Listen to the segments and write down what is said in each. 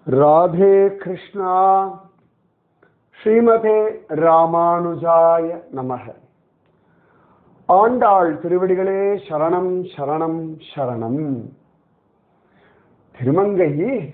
ராதே கிருஷ்ணா ஸ்ரீமதே ராமானுஜாய நமக ஆண்டாள் திருவடிகளே சரணம் சரணம் சரணம் திருமங்கை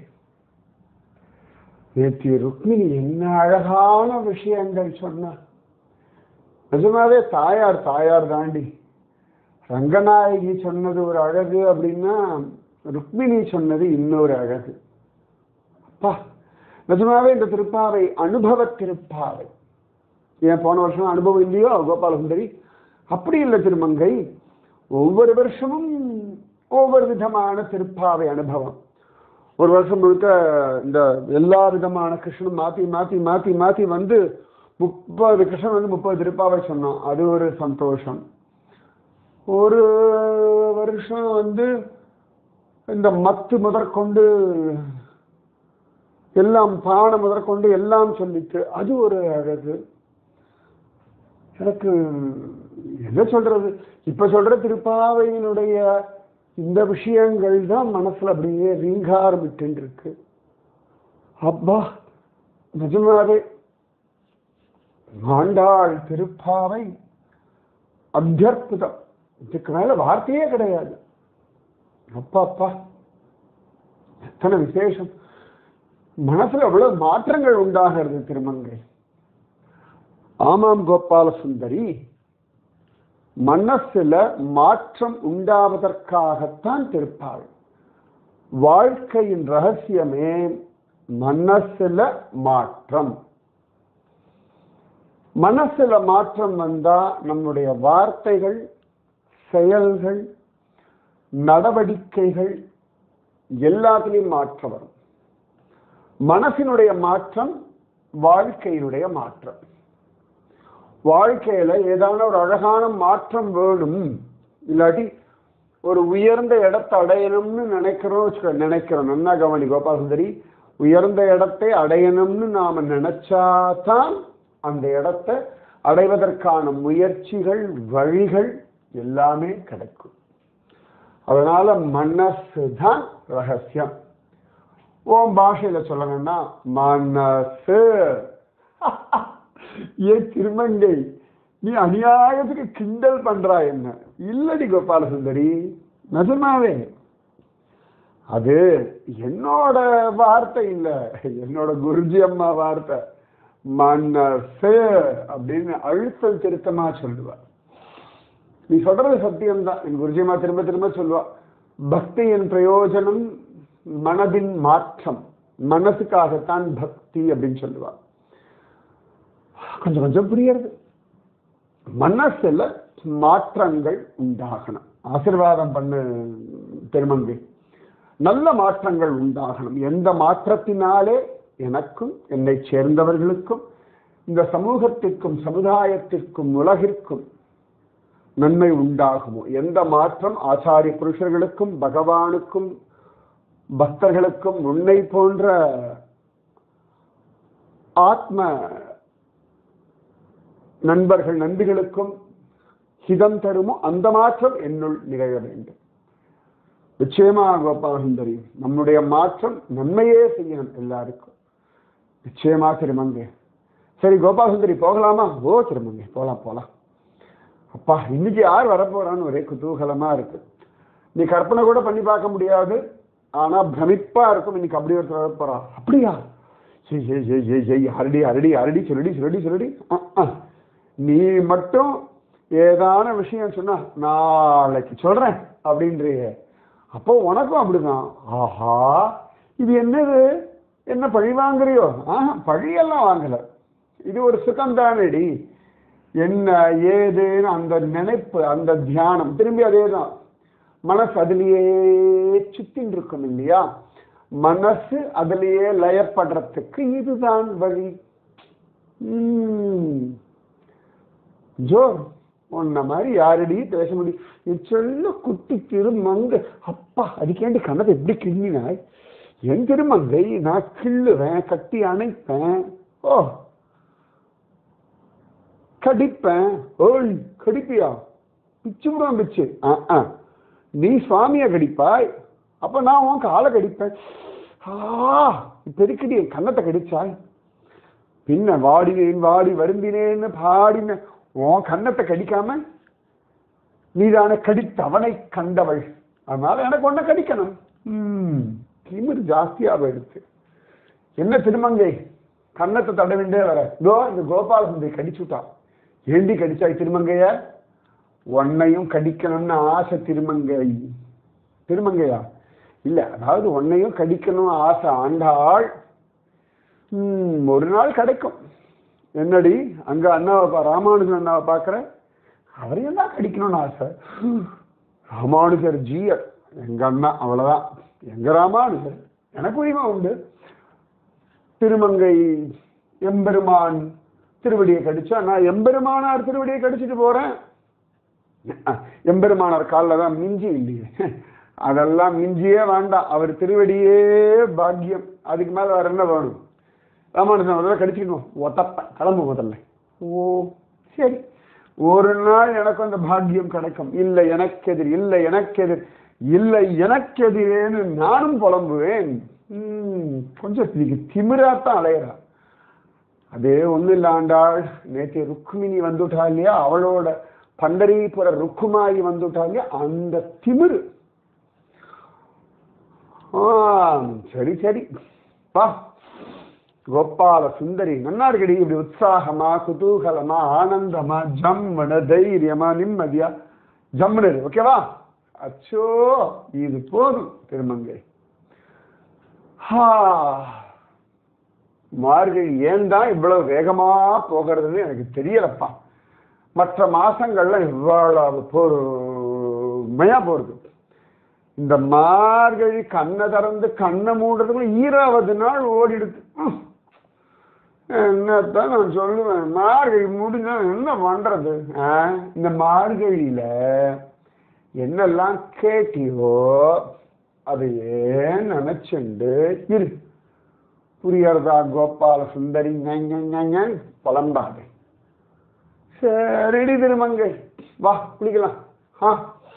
நேற்று ருக்மிணி என்ன அழகான விஷயங்கள் சொன்னார் நிஜமாவே தாயார் தாயார் தாண்டி ரங்கநாயகி சொன்னது ஒரு அழகு அப்படின்னா ருக்மிணி சொன்னது இன்னொரு அழகு அப்பா நிஜமாவே இந்த திருப்பாவை அனுபவ திருப்பாவை ஏன் போன வருஷம் அனுபவம் இல்லையோ கோபாலசுந்தரி அப்படி இல்லை திருமங்கை ஒவ்வொரு வருஷமும் ஒவ்வொரு விதமான திருப்பாவை அனுபவம் ஒரு வருஷம் முழுக்க இந்த எல்லா விதமான கிருஷ்ணனும் மாத்தி மாத்தி மாத்தி மாத்தி வந்து முப்பது கிருஷ்ணன் வந்து முப்பது திருப்பாவை சொன்னோம் அது ஒரு சந்தோஷம் ஒரு வருஷம் வந்து இந்த மத்து முதற்கொண்டு எல்லாம் பானை முதற்கொண்டு எல்லாம் சொல்லிட்டு அது ஒரு அழகு எனக்கு என்ன சொல்றது இப்ப சொல்ற திருப்பாவையினுடைய இந்த விஷயங்கள் தான் மனசுல அப்படியே ரீங்காரமிட்டு இருக்கு அப்பா நிஜமாவே ஆண்டாள் திருப்பாவை அத்தியற்புதம் இதுக்கு மேல வார்த்தையே கிடையாது அப்பா அப்பா எத்தனை விசேஷம் மனசுல எவ்வளவு மாற்றங்கள் உண்டாகிறது திருமங்கை ஆமாம் கோபால சுந்தரி மனசுல மாற்றம் உண்டாவதற்காகத்தான் திருப்பாள் வாழ்க்கையின் ரகசியமே மனசுல மாற்றம் மனசுல மாற்றம் வந்தா நம்முடைய வார்த்தைகள் செயல்கள் நடவடிக்கைகள் எல்லாத்திலையும் மாற்றம் வரும் மனசினுடைய மாற்றம் வாழ்க்கையினுடைய மாற்றம் வாழ்க்கையில ஏதான ஒரு அழகான மாற்றம் வேணும் இல்லாட்டி ஒரு உயர்ந்த இடத்தை அடையணும்னு நினைக்கிறோம் வச்சுக்கோ நினைக்கிறோம் நன்னா கவனி கோபாலசுந்தரி உயர்ந்த இடத்தை அடையணும்னு நாம நினைச்சாதான் அந்த இடத்தை அடைவதற்கான முயற்சிகள் வழிகள் எல்லாமே கிடைக்கும் அதனால மனசு தான் ரகசியம் உன் பாஷையில சொல்லணும்னா மனசு ஏ திருமங்கை நீ அநியாயத்துக்கு கிண்டல் பண்றா என்ன இல்லடி கோபாலசுந்தரி நிஜமாவே அது என்னோட வார்த்தை இல்ல என்னோட குருஜி அம்மா வார்த்தை மனசு அப்படின்னு அழுத்தம் திருத்தமா சொல்லுவா நீ சொல்றது சத்தியம்தான் என் குருஜியம்மா திரும்ப திரும்ப சொல்லுவா பக்தியின் பிரயோஜனம் மனதின் மாற்றம் மனசுக்காகத்தான் பக்தி அப்படின்னு சொல்லுவா கொஞ்சம் கொஞ்சம் புரியறது மனசுல மாற்றங்கள் உண்டாகணும் ஆசிர்வாதம் பண்ணு திருமங்கை நல்ல மாற்றங்கள் உண்டாகணும் எந்த மாற்றத்தினாலே எனக்கும் என்னை சேர்ந்தவர்களுக்கும் இந்த சமூகத்திற்கும் சமுதாயத்திற்கும் உலகிற்கும் நன்மை உண்டாகுமோ எந்த மாற்றம் ஆச்சாரிய புருஷர்களுக்கும் பகவானுக்கும் பக்தர்களுக்கும் உன்னை போன்ற ஆத்ம நண்பர்கள் நண்பிகளுக்கும் ஹிதம் தருமோ அந்த மாற்றம் என்னுள் நிகழ வேண்டும் நிச்சயமா கோபாலசுந்தரி நம்முடைய மாற்றம் நன்மையே செய்யணும் எல்லாருக்கும் நிச்சயமா திருமங்கை சரி கோபாலசுந்தரி போகலாமா ஓ திருமங்கை போலாம் போலாம் அப்பா இன்னைக்கு யார் வரப்போறான்னு ஒரே குதூகலமா இருக்கு நீ கற்பனை கூட பண்ணி பார்க்க முடியாது ஆனா பிரமிப்பா இருக்கும் இன்னைக்கு அப்படி ஒருத்தர் வரப்போறா அப்படியா ஜெய் ஜெய் ஜெய் ஜெய் ஜெய் அரடி அரடி அரடி சொல்லுடி சொல்லுடி சொல்லுடி நீ மட்டும் ஏதான விஷயம் சொன்னா நாளைக்கு சொல்றேன் அப்படின்றிய அப்போ உனக்கும் அப்படிதான் ஆஹா இது என்னது என்ன பழி வாங்குறியோ ஆஹா பழியெல்லாம் வாங்கல இது ஒரு சுகம் தானடி என்ன ஏதுன்னு அந்த நினைப்பு அந்த தியானம் திரும்பி அதே தான் மனசு அதுலயே சுத்தின் இருக்கும் இல்லையா மனசு அதுலயே லயப்படுறதுக்கு இதுதான் வழி ஜோ உன்ன மாதிரி யாரடி பேச முடியும் என் சொல்ல குட்டி திருமங்க அப்பா அதுக்கேண்டி கண்ணத்தை எப்படி கிள்ளினாய் என் திருமங்கை நான் கிள்ளுவேன் கட்டி அணைப்பேன் ஓ கடிப்பேன் ஓய் கடிப்பியா பிச்சு விடுவேன் பிச்சு ஆ ஆ நீ சுவாமியை கடிப்பாய் அப்ப நான் உன் காலை கடிப்பேன் ஆ பெருக்கடி என் கன்னத்தை கடிச்சாய் பின்ன வாடினேன் வாடி வருந்தினேன்னு பாடின உன் கன்னத்தை கடிக்காம நீதான கடித்தவனை கண்டவள் அதனால எனக்கு ஒன்ன கடிக்கணும் ம், திமிரு ஜாஸ்தியா போயிடுச்சு என்ன திருமங்கை கன்னத்தை தடவிண்டே வர இதோ இந்த கோபால சுந்தரி கடிச்சுட்டான் ஏண்டி கடிச்சாய் திருமங்கைய உன்னையும் கடிக்கணும்னு ஆசை திருமங்கை திருமங்கையா இல்ல அதாவது உன்னையும் கடிக்கணும் ஆசை ஆண்டாள் ம், ஒரு நாள் கிடைக்கும் என்னடி அங்க அண்ணாவை பா- ராமானுஜன் அண்ணாவை பார்க்குற அவரையும் தான் கடிக்கணும்னு ஆசை ராமானுஜர் ஜீயர் எங்க அண்ணா அவ்வளவுதான் எங்க ராமானுஜர் எனக்கு உரிமை உண்டு திருமங்கை எம்பெருமான் திருவடியை கடிச்சா நான் எம்பெருமானார் திருவடியை கடிச்சிட்டு போறேன் எம்பெருமானார் காலில் தான் மிஞ்சி இல்லையே அதெல்லாம் மிஞ்சியே வேண்டாம் அவர் திருவடியே பாக்கியம் அதுக்கு மேல வேற என்ன வேணும் ராமானுஜன் முதல்ல கடிச்சிக்கணும் ஒத்தப்ப கிளம்பு முதல்ல ஓ சரி ஒரு நாள் எனக்கு அந்த பாக்கியம் கிடைக்கும் இல்லை எனக்கெதிர் இல்லை எனக்கெதிர் இல்லை எனக்கெதிரேன்னு நானும் புலம்புவேன் ம், கொஞ்சம் இன்னைக்கு திமிராத்தான் அலையிறா அதே ஒண்ணு இல்லாண்டாள் நேற்று ருக்மிணி வந்துட்டா இல்லையா அவளோட பண்டரீபுர ருக்குமாயி வந்துட்டா இல்லையா அந்த திமிரு ஆ, சரி சரி பா கோபால சுந்தரி நன்னா இருக்கடி இப்படி உற்சாகமா குதூகலமா ஆனந்தமா ஜம்மன தைரியமா நிம்மதியா ஜம்முனு இரு, ஓகேவா அச்சோ இது போதும் திருமங்கை ஹா மார்கழி ஏன் தான் இவ்வளவு வேகமா போகிறதுன்னு எனக்கு தெரியலப்பா மற்ற மாசங்கள்ல இவ்வளவு பொறுமையா போறது இந்த மார்கழி கண்ணை திறந்து கண்ணை மூடுறதுக்குள்ள ஈராவது நாள் ஓடிடுது ம். என்னத்தான் நான் சொல்லுவேன் மார்கழி முடிஞ்சா என்ன பண்றது ஆ? இந்த மார்கழியில என்னெல்லாம் கேட்டியோ அதையே நினைச்சுண்டு இரு புரியறதா கோபால சுந்தரி ஞஞஞஞஞன் புலம்பாது சரிடி திருமங்கை வா குளிக்கலாம் ஆ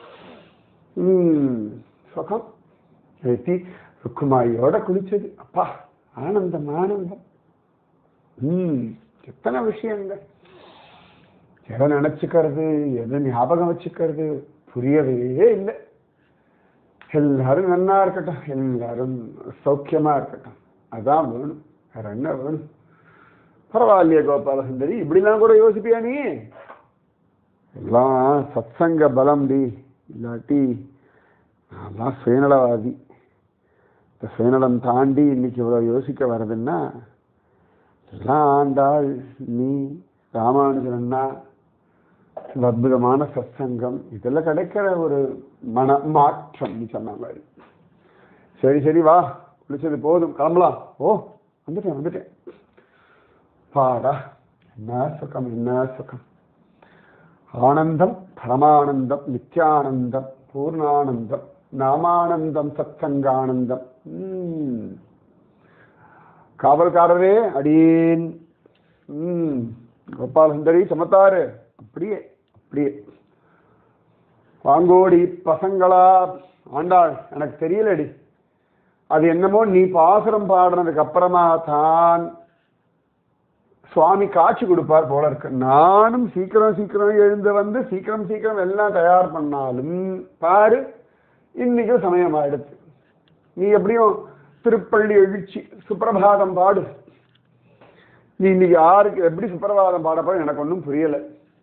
ம் சுகம் ஏத்தி ருக்குமாரியோட குளிச்சது அப்பா ஆனந்தம் ஆனந்தம் ம் எத்தனை விஷயங்கள் எதை நினைச்சுக்கிறது எதை ஞாபகம் வச்சுக்கிறது புரியவே இல்லை எல்லாரும் நன்னா இருக்கட்டும் எல்லாரும் சௌக்கியமா இருக்கட்டும் அதான் வேணும் வேற என்ன வேணும் பரவாயில்லையே கோபால சுந்தரி இப்படிலாம் கூட யோசிப்பியா நீ எல்லாம் சத்சங்க பலம் டி இல்லாட்டி நான் சுயநலவாதி இந்த சுயநலம் தாண்டி இன்னைக்கு இவ்வளோ யோசிக்க வர்றதுன்னா எல்லாம் ஆண்டாள் நீ ராமானுஜன் அண்ணா இந்த அற்புதமான சத்சங்கம் இதெல்லாம் கிடைக்கிற ஒரு மன மாற்றம் நீ சொன்ன மாதிரி சரி சரி வா குளிச்சது போதும் கிளம்பலாம் ஓ வந்துட்டேன் வந்துட்டேன் பாடா என்ன சுகம் என்ன சுகம் ஆனந்தம் பரமானந்தம் நித்யானந்தம் பூர்ணானந்தம் நாமானந்தம் சத்சங்கானந்தம் ம். காவல்காரரே அடீன் ம் கோபால சுந்தரி சமத்தாரு அப்படியே அப்படியே வாங்கோடி பசங்களா ஆண்டாள் எனக்கு தெரியலடி அது என்னமோ நீ பாசுரம் பாடுனதுக்கு அப்புறமா தான் சுவாமி காட்சி கொடுப்பார் போல இருக்கு நானும் சீக்கிரம் சீக்கிரம் எழுந்து வந்து சீக்கிரம் சீக்கிரம் எல்லாம் தயார் பண்ணாலும் பாரு இன்னைக்கு சமயம் ஆயிடுச்சு நீ எப்படியும் திருப்பள்ளி எழுச்சி சுப்பிரபாதம் பாடு நீ இன்னைக்கு யாருக்கு எப்படி சுப்பிரபாதம் பாட போற எனக்கு ஒன்றும் புரியல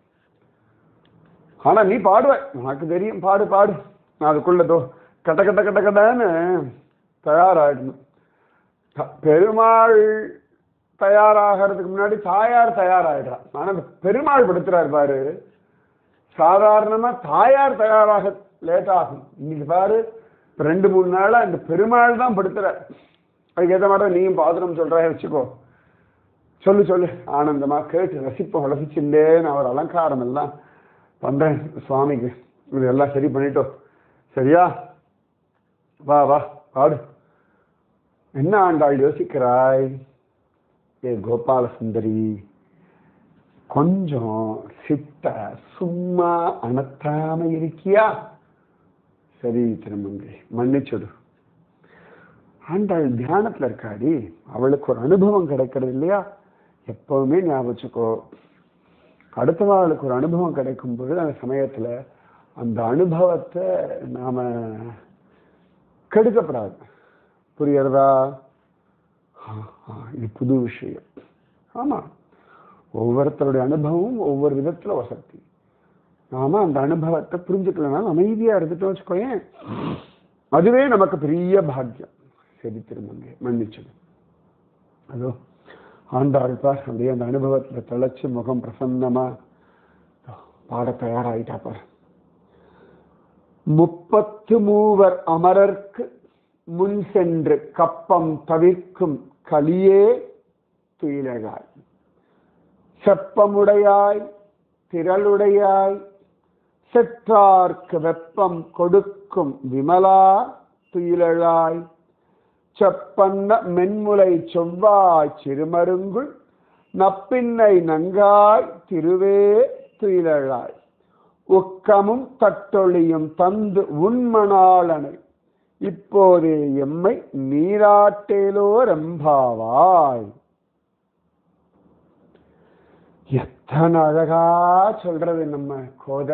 ஆனா நீ பாடுவ உனக்கு தெரியும் பாடு பாடு நான் அதுக்குள்ள தோ கட்ட கட்ட கட்ட கட்டன்னு தயாராகிடணும் த- பெருமாள் தயாராகிறதுக்கு முன்னாடி தாயார் தயாராகிடுறான் ஆனா இந்த பெருமாள் படுத்துறாரு பாரு சாதாரணமா தாயார் தயாராக லேட் ஆகும் இன்னைக்கு பாரு இப்ப ரெண்டு மூணு நாளா இந்த பெருமாள் தான் படுத்துறார் அதுக்கு ஏற்ற மாதிரி நீயும் பாத்திரம் சொல்றே வச்சுக்கோ சொல்லு சொல்லு ஆனந்தமா கேட்டு ரசிப்போம் ரசிச்சுட்டேன்னு அவர் அலங்காரம் எல்லாம் பண்றேன் சுவாமிக்கு இது எல்லாம் சரி பண்ணிட்டோம் சரியா வா வா பாடு என்ன ஆண்டாள் யோசிக்கிறாய் ஏ கோபால சுந்தரி கொஞ்சம் சிட்ட சும்மா அணத்தாம இருக்கியா சரி திருமங்கை மன்னிச்சுடு ஆண்டாள் தியானத்துல இருக்காடி அவளுக்கு ஒரு அனுபவம் கிடைக்கிறது இல்லையா எப்பவுமே ஞாபகம் வச்சுக்கோ அடுத்தவாளுக்கு ஒரு அனுபவம் கிடைக்கும் பொழுது அந்த சமயத்துல அந்த அனுபவத்தை நாம கெடுக்கப்படாது புரியுறதா ஆ, ஆ, இது புது விஷயம் ஆமா ஒவ்வொருத்தருடைய அனுபவம் ஒவ்வொரு விதத்துல வசதி நாம அந்த அனுபவத்தை புரிஞ்சுக்கலனாலும் அமைதியா இருந்துட்டோம் வச்சுக்கோயேன் அதுவே நமக்கு பெரிய பாக்கியம் சரி திருமங்க மன்னிச்சது அதோ ஆண்டாள் பார் அப்படியே அந்த அனுபவத்துல திளைச்சு முகம் பிரசன்னமா பாட தயாராயிட்டா பார் முப்பத்து மூவர் அமரர்க்கு முன் சென்று கப்பம் தவிர்க்கும் கலியே துயிலழாய் செப்பமுடையாய் திரளுடையாய் செற்றார்க்கு வெப்பம் கொடுக்கும் விமலா துயிலழாய் செப்பன்ன மென்முலை செவ்வாய் சிறுமருங்குள் நப்பின்னை நங்காய் திருவே துயிலழாய் உக்கமும் தட்டொழியும் தந்து உண்மணாளனை இப்போதே எம்மை நீராட்டேலோ ரெம்பாவாய் எத்தனை அழகா சொல்றது நம்ம கோதை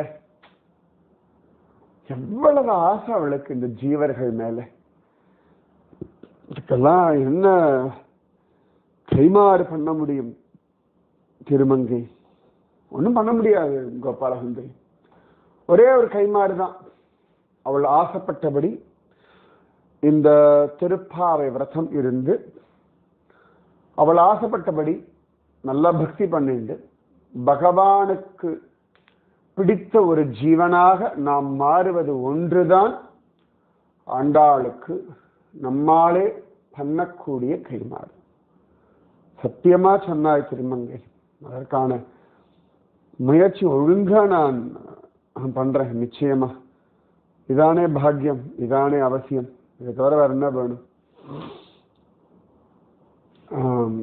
எவ்வளவு ஆசை அவளுக்கு இந்த ஜீவர்கள் மேல இதுக்கெல்லாம் என்ன கைமாறு பண்ண முடியும் திருமங்கை ஒண்ணும் பண்ண முடியாது கோபாலசுந்தரி ஒரே ஒரு கைமாறு தான் அவள் ஆசைப்பட்டபடி இந்த திருப்பாவை விரதம் இருந்து அவள் ஆசைப்பட்டபடி நல்ல பக்தி பண்ணிண்டு பகவானுக்கு பிடித்த ஒரு ஜீவனாக நாம் மாறுவது ஒன்றுதான் ஆண்டாளுக்கு நம்மாலே பண்ணக்கூடிய கைமாறு சத்தியமா சொன்னாய் திருமங்கை அதற்கான முயற்சி ஒழுங்கா நான் பண்றேன் நிச்சயமா இதானே பாக்கியம் இதானே அவசியம் இதை தவிர வேற என்ன வேணும் ஆம்,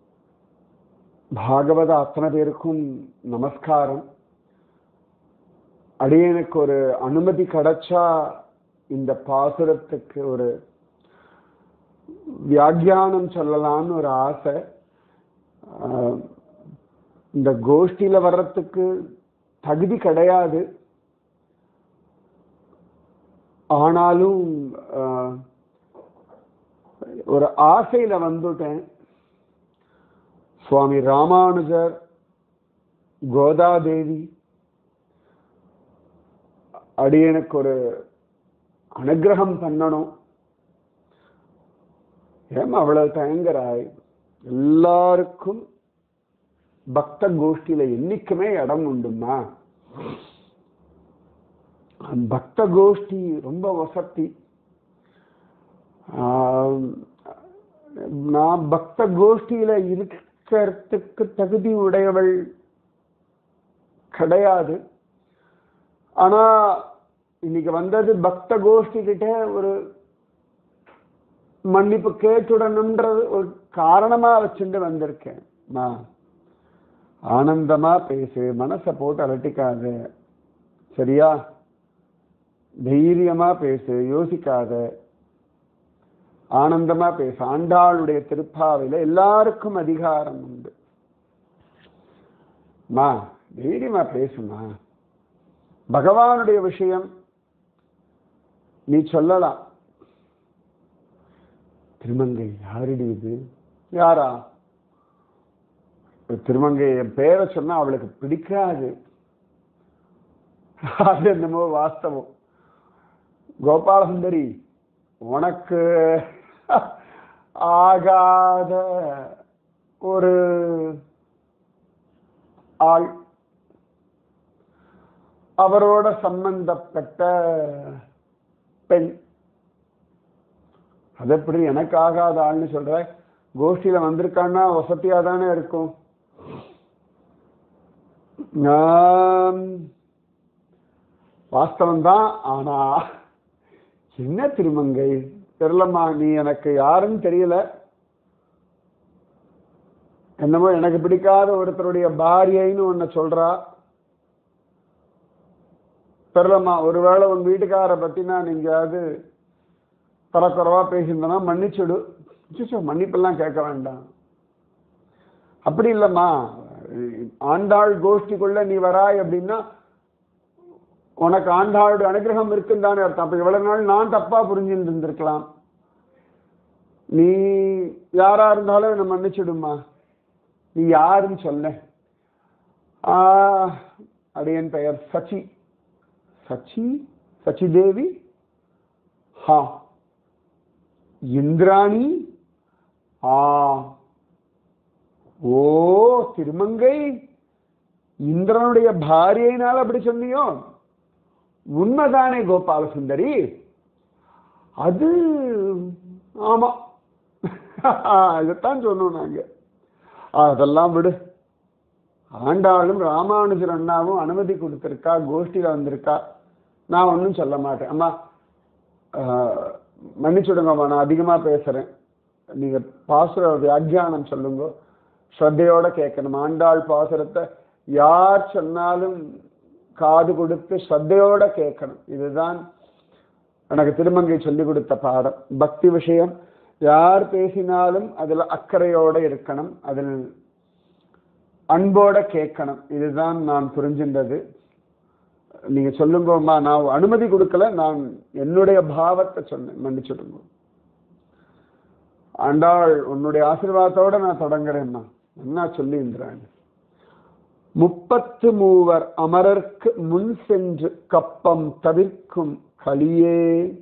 பாகவத அத்தனை பேருக்கும் நமஸ்காரம் அடியனுக்கு ஒரு அனுமதி கிடைச்சா இந்த பாசுரத்துக்கு ஒரு வியாக்கியானம் சொல்லலாம்னு ஒரு ஆசை ஆஹ், இந்த கோஷ்டியில வர்றதுக்கு தகுதி கிடையாது ஆனாலும் ஆஹ், ஒரு ஆசையில வந்துட்டேன் சுவாமி ராமானுஜர் கோதாதேவி அடியனுக்கு ஒரு அனுகிரகம் பண்ணணும் ஏமா அவ்வளவு தயங்குறாய் எல்லாருக்கும் பக்த கோஷ்டியில என்னைக்குமே இடம் உண்டுமா பக்த கோஷ்டி ரொம்ப வசதி ஆம், நான் பக்த கோஷ்டியில இருக்கிறதுக்கு தகுதி உடையவள் கிடையாது ஆனா இன்னைக்கு வந்தது பக்த கோஷ்டி கிட்ட ஒரு மன்னிப்பு கேட்டுடணும்ன்றது ஒரு காரணமா வச்சுட்டு வந்திருக்கேன் நான் ஆனந்தமா பேசு மனசை போட்டு அலட்டிக்காத சரியா தைரியமா பேசு யோசிக்காத ஆனந்தமா பேசு ஆண்டாளுடைய திருப்பாவையில எல்லாருக்கும் அதிகாரம் உண்டு மா தைரியமா பேசுமா பகவானுடைய விஷயம் நீ சொல்லலாம் திருமங்கை யாருடி இது யாரா ஒரு திருமங்கை என் பேரை சொன்னா அவளுக்கு பிடிக்காது அது என்னமோ வாஸ்தவம் கோபாலசுந்தரி உனக்கு ஆகாத ஒரு ஆள் அவரோட சம்பந்தப்பட்ட பெண் அது எப்படி எனக்கு ஆகாத ஆள்னு சொல்ற கோஷ்டியில வந்திருக்கான்னா வசதியா தானே இருக்கும் நான் வாஸ்தவம் தான் ஆனா என்ன திருமங்கை தெரியலம்மா நீ எனக்கு யாருன்னு தெரியல என்னமோ எனக்கு பிடிக்காத ஒருத்தருடைய பாரியைன்னு உன்னை சொல்றா தெரியலம்மா ஒருவேளை உன் வீட்டுக்கார பத்தி நான் எங்கேயாவது தரக்குறவா பேசியிருந்தனா மன்னிச்சுடு சிச்சோ மன்னிப்பெல்லாம் கேட்க வேண்டாம் அப்படி இல்லைம்மா ஆண்டாள் கோஷ்டிக்குள்ள நீ வராய் அப்படின்னா உனக்கு ஆண்டாளுடைய அனுகிரகம் இருக்குன்னு தானே அர்த்தம் அப்ப இவ்வளவு நாள் நான் தப்பா புரிஞ்சுட்டு இருந்திருக்கலாம் நீ யாரா இருந்தாலும் என்னை மன்னிச்சிடுமா நீ யாருன்னு சொல்ல ஆ, அடியன் பெயர் சச்சி சச்சி சச்சி தேவி ஹா இந்திராணி ஆ ஓ திருமங்கை இந்திரனுடைய பாரியையினால் அப்படி சொன்னியோ உண்மைதானே கோபால சுந்தரி அது ஆமா இதைத்தான் சொன்னோம் நாங்க அதெல்லாம் விடு ஆண்டாளும் ராமானுஜர் அண்ணாவும் அனுமதி கொடுத்திருக்கா கோஷ்டியில வந்திருக்கா நான் ஒன்றும் சொல்ல மாட்டேன் அம்மா ஆஹ், மன்னிச்சுடுங்கம்மா நான் அதிகமா பேசுறேன் நீங்க பாசுர வியாக்கியானம் சொல்லுங்க ஸ்ரத்தையோட கேட்கணும் ஆண்டாள் பாசுரத்தை யார் சொன்னாலும் காது கொடுத்து ஸ்ரத்தையோட கேட்கணும் இதுதான் எனக்கு திருமங்கை சொல்லிக் கொடுத்த பாடம் பக்தி விஷயம் யார் பேசினாலும் அதுல அக்கறையோட இருக்கணும் அதில் அன்போட கேட்கணும் இதுதான் நான் புரிஞ்சின்றது நீங்க சொல்லுங்கம்மா நான் அனுமதி கொடுக்கல நான் என்னுடைய பாவத்தை சொன்னேன் மன்னிச்சுடுங்க ஆண்டாள் உன்னுடைய ஆசீர்வாதத்தோட நான் தொடங்குறேன்னா என்ன சொல்லி இந்திராணி முப்பத்து மூவர் அமரர்க்கு முன் சென்று கப்பம் தவிர்க்கும் கலியே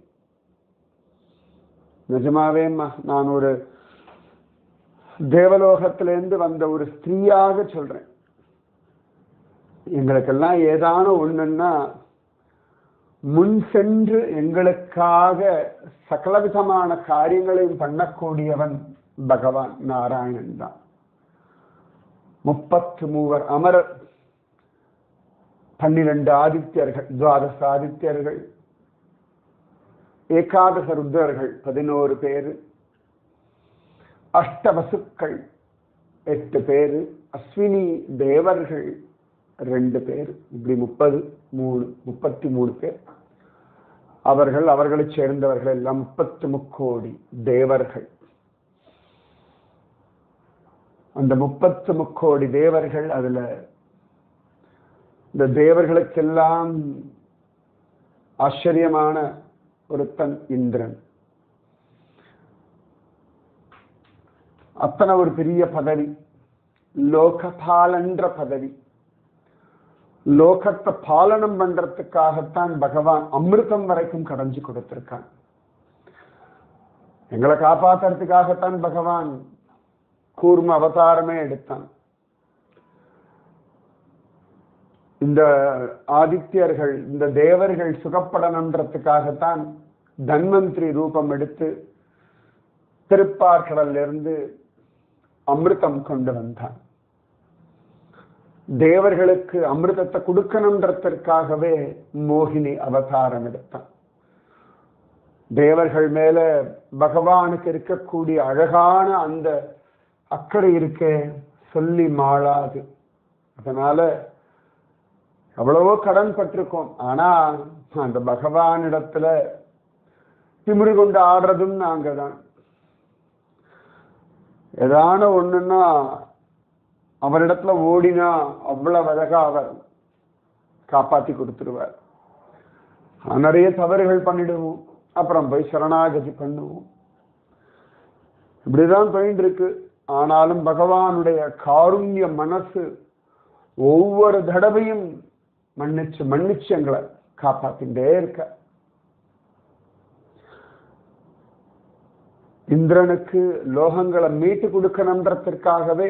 நிஜமாவேம்மா நான் ஒரு தேவலோகத்திலேருந்து வந்த ஒரு ஸ்திரீயாக சொல்றேன் எங்களுக்கெல்லாம் ஏதான ஒண்ணுன்னா முன் சென்று எங்களுக்காக சகலவிதமான காரியங்களையும் பண்ணக்கூடியவன் பகவான் நாராயணன் தான் முப்பத்து மூவர் அமரர் பன்னிரண்டு ஆதித்யர்கள் துவாதச ஆதித்யர்கள் ஏகாதச ருத்ரர்கள் பதினோரு பேரு அஷ்டவசுக்கள் எட்டு பேரு அஸ்வினி தேவர்கள் ரெண்டு பேர் இப்படி முப்பது மூணு முப்பத்தி மூணு பேர் அவர்கள் அவர்களைச் சேர்ந்தவர்கள் எல்லாம் முப்பத்து முக்கோடி தேவர்கள் அந்த முப்பத்து முக்கோடி தேவர்கள் அதுல இந்த தேவர்களுக்கெல்லாம் ஆச்சரியமான ஒருத்தன் இந்திரன் அத்தனை ஒரு பெரிய பதவி லோகபாலன்ற பதவி லோகத்தை பாலனம் பண்றதுக்காகத்தான் பகவான் அமிர்தம் வரைக்கும் கடைஞ்சு கொடுத்திருக்கான் எங்களை காப்பாத்துறதுக்காகத்தான் பகவான் கூர்ம அவதாரமே எடுத்தான் இந்த ஆதித்யர்கள் இந்த தேவர்கள் சுகப்படணுன்றதுக்காகத்தான் தன்வந்திரி ரூபம் எடுத்து திருப்பார்கடல்ல இருந்து அமிர்தம் கொண்டு வந்தான் தேவர்களுக்கு அமிர்தத்தை கொடுக்கணுன்றதற்காகவே மோகினி அவதாரம் எடுத்தான் தேவர்கள் மேல பகவானுக்கு இருக்கக்கூடிய அழகான அந்த அக்கறை இருக்கே சொல்லி மாளாது அதனால எவ்வளவோ கடன் பட்டிருக்கோம் ஆனா அந்த பகவானிடத்துல திமிரு கொண்டு ஆடுறதும் நாங்க தான் ஏதான ஒண்ணுன்னா அவரிடத்துல ஓடினா அவ்வளவு அழகா அவர் காப்பாத்தி கொடுத்துருவார் நிறைய தவறுகள் பண்ணிடுவோம் அப்புறம் போய் சரணாகதி பண்ணுவோம் இப்படிதான் போயிட்டு இருக்கு ஆனாலும் பகவானுடைய காருண்ய மனசு ஒவ்வொரு தடவையும் மன்னிச்சு மன்னிச்சு எங்களை காப்பாத்திட்டே இருக்க இந்திரனுக்கு லோகங்களை மீட்டு கொடுக்கணுன்றதற்காகவே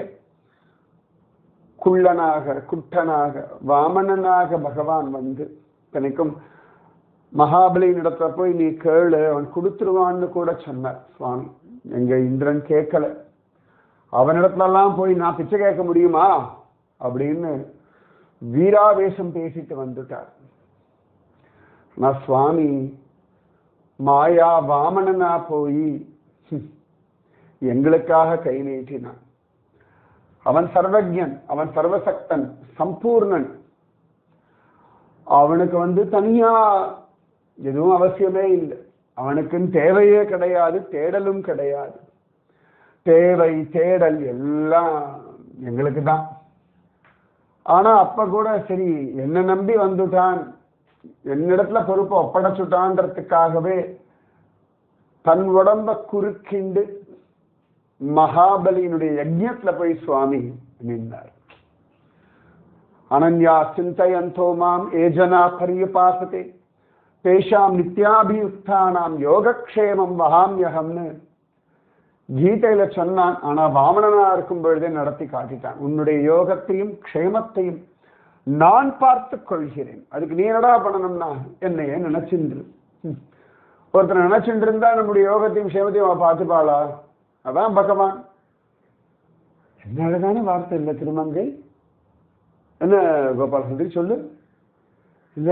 குள்ளனாக குட்டனாக வாமனனாக பகவான் வந்து தனிக்கும் மகாபலியின் இடத்துல போய் நீ கேளு அவன் கொடுத்துருவான்னு கூட சொன்னார் சுவாமி எங்க இந்திரன் கேட்கல அவனிடத்துல எல்லாம் போய் நான் பிச்சை கேட்க முடியுமா அப்படின்னு வீராவேசம் பேசிட்டு வந்துட்டார் நான் சுவாமி மாயா வாமனனா போய் எங்களுக்காக கை நீட்டினான் அவன் சர்வஜன் அவன் சர்வசக்தன் சம்பூர்ணன் அவனுக்கு வந்து தனியா எதுவும் அவசியமே இல்லை அவனுக்குன்னு தேவையே கிடையாது தேடலும் கிடையாது தேவை தேடல் எல்லாம் எங்களுக்கு தான் ஆனா அப்ப கூட சரி என்ன நம்பி வந்துட்டான் என்னிடத்துல பொறுப்பை ஒப்படைச்சுட்டான்றதுக்காகவே தன் உடம்ப குறுக்கிண்டு மகாபலியினுடைய யஜ்யத்துல போய் சுவாமி நின்றார் அனன்யா சிந்தயந்தோ மாம் ஏஜனா பரியபாசதே தேஷாம் நித்யாபியுக்தானாம் யோகக்ஷேமம் வகாமியகம்னு கீதையில சொன்னான் ஆனா வாமனனா இருக்கும் பொழுதே நடத்தி காட்டிட்டான் உன்னுடைய யோகத்தையும் க்ஷேமத்தையும் நான் பார்த்துக் கொள்கிறேன் அதுக்கு நீ என்னடா பண்ணணும்னா என்னையே நினைச்சின்று ம். ஒருத்தர் நினைச்சுட்டு இருந்தா நம்முடைய யோகத்தையும் க்ஷேமத்தையும் அவ பார்த்துப்பாளா அதான் பகவான் என்ன அழகான வார்த்தை இல்லை திருமங்கை என்ன கோபால் சுந்தரி சொல்லு இல்ல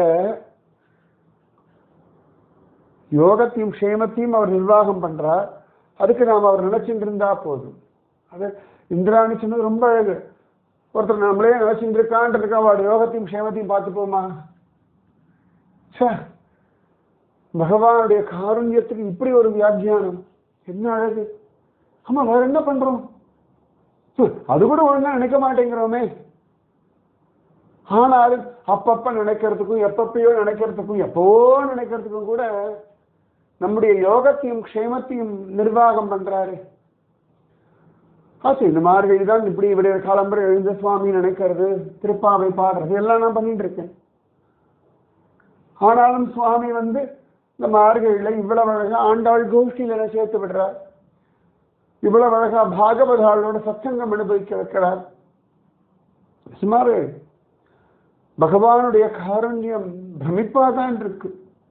யோகத்தையும் க்ஷேமத்தையும் அவர் நிர்வாகம் பண்றார் அதுக்கு நாம் அவர் நினைச்சுட்டு இருந்தா போதும் அது இந்திராணி சொன்னது ரொம்ப அழகு ஒருத்தர் நம்மளே நினைச்சுட்டு இருக்கான்றதுக்கு அவரோட யோகத்தையும் க்ஷேமத்தையும் பார்த்துப்போமா ச்சே பகவானுடைய காருண்யத்துக்கு இப்படி ஒரு வியாக்கியானம் என்ன அழகு ஆமா வேற என்ன பண்றோம் ஹம், அது கூட ஒழுங்கா நினைக்க மாட்டேங்கிறோமே ஆனாலும் அப்பப்ப நினைக்கிறதுக்கும் எப்பப்பயோ நினைக்கிறதுக்கும் எப்போ நினைக்கிறதுக்கும் கூட நம்முடைய யோகத்தையும் க்ஷேமத்தையும் நிர்வாகம் பண்றாரு ஆச்சு இந்த மாதிரி தான் இப்படி விடிய காலம்பரை எழுந்த சுவாமி நினைக்கிறது திருப்பாவை பாடுறது எல்லாம் நான் பண்ணிட்டு இருக்கேன் ஆனாலும் சுவாமி வந்து இந்த மார்கழியில இவ்வளவு அழகா ஆண்டாள் கோஷ்டியில என்னை சேர்த்து விடுறார் இவ்வளவு அழகா பாகவதாளோட சத்சங்கம் அனுபவிக்க வைக்கிறார் சுமாரு பகவானுடைய காருண்யம் பிரமிப்பாதான் இருக்கு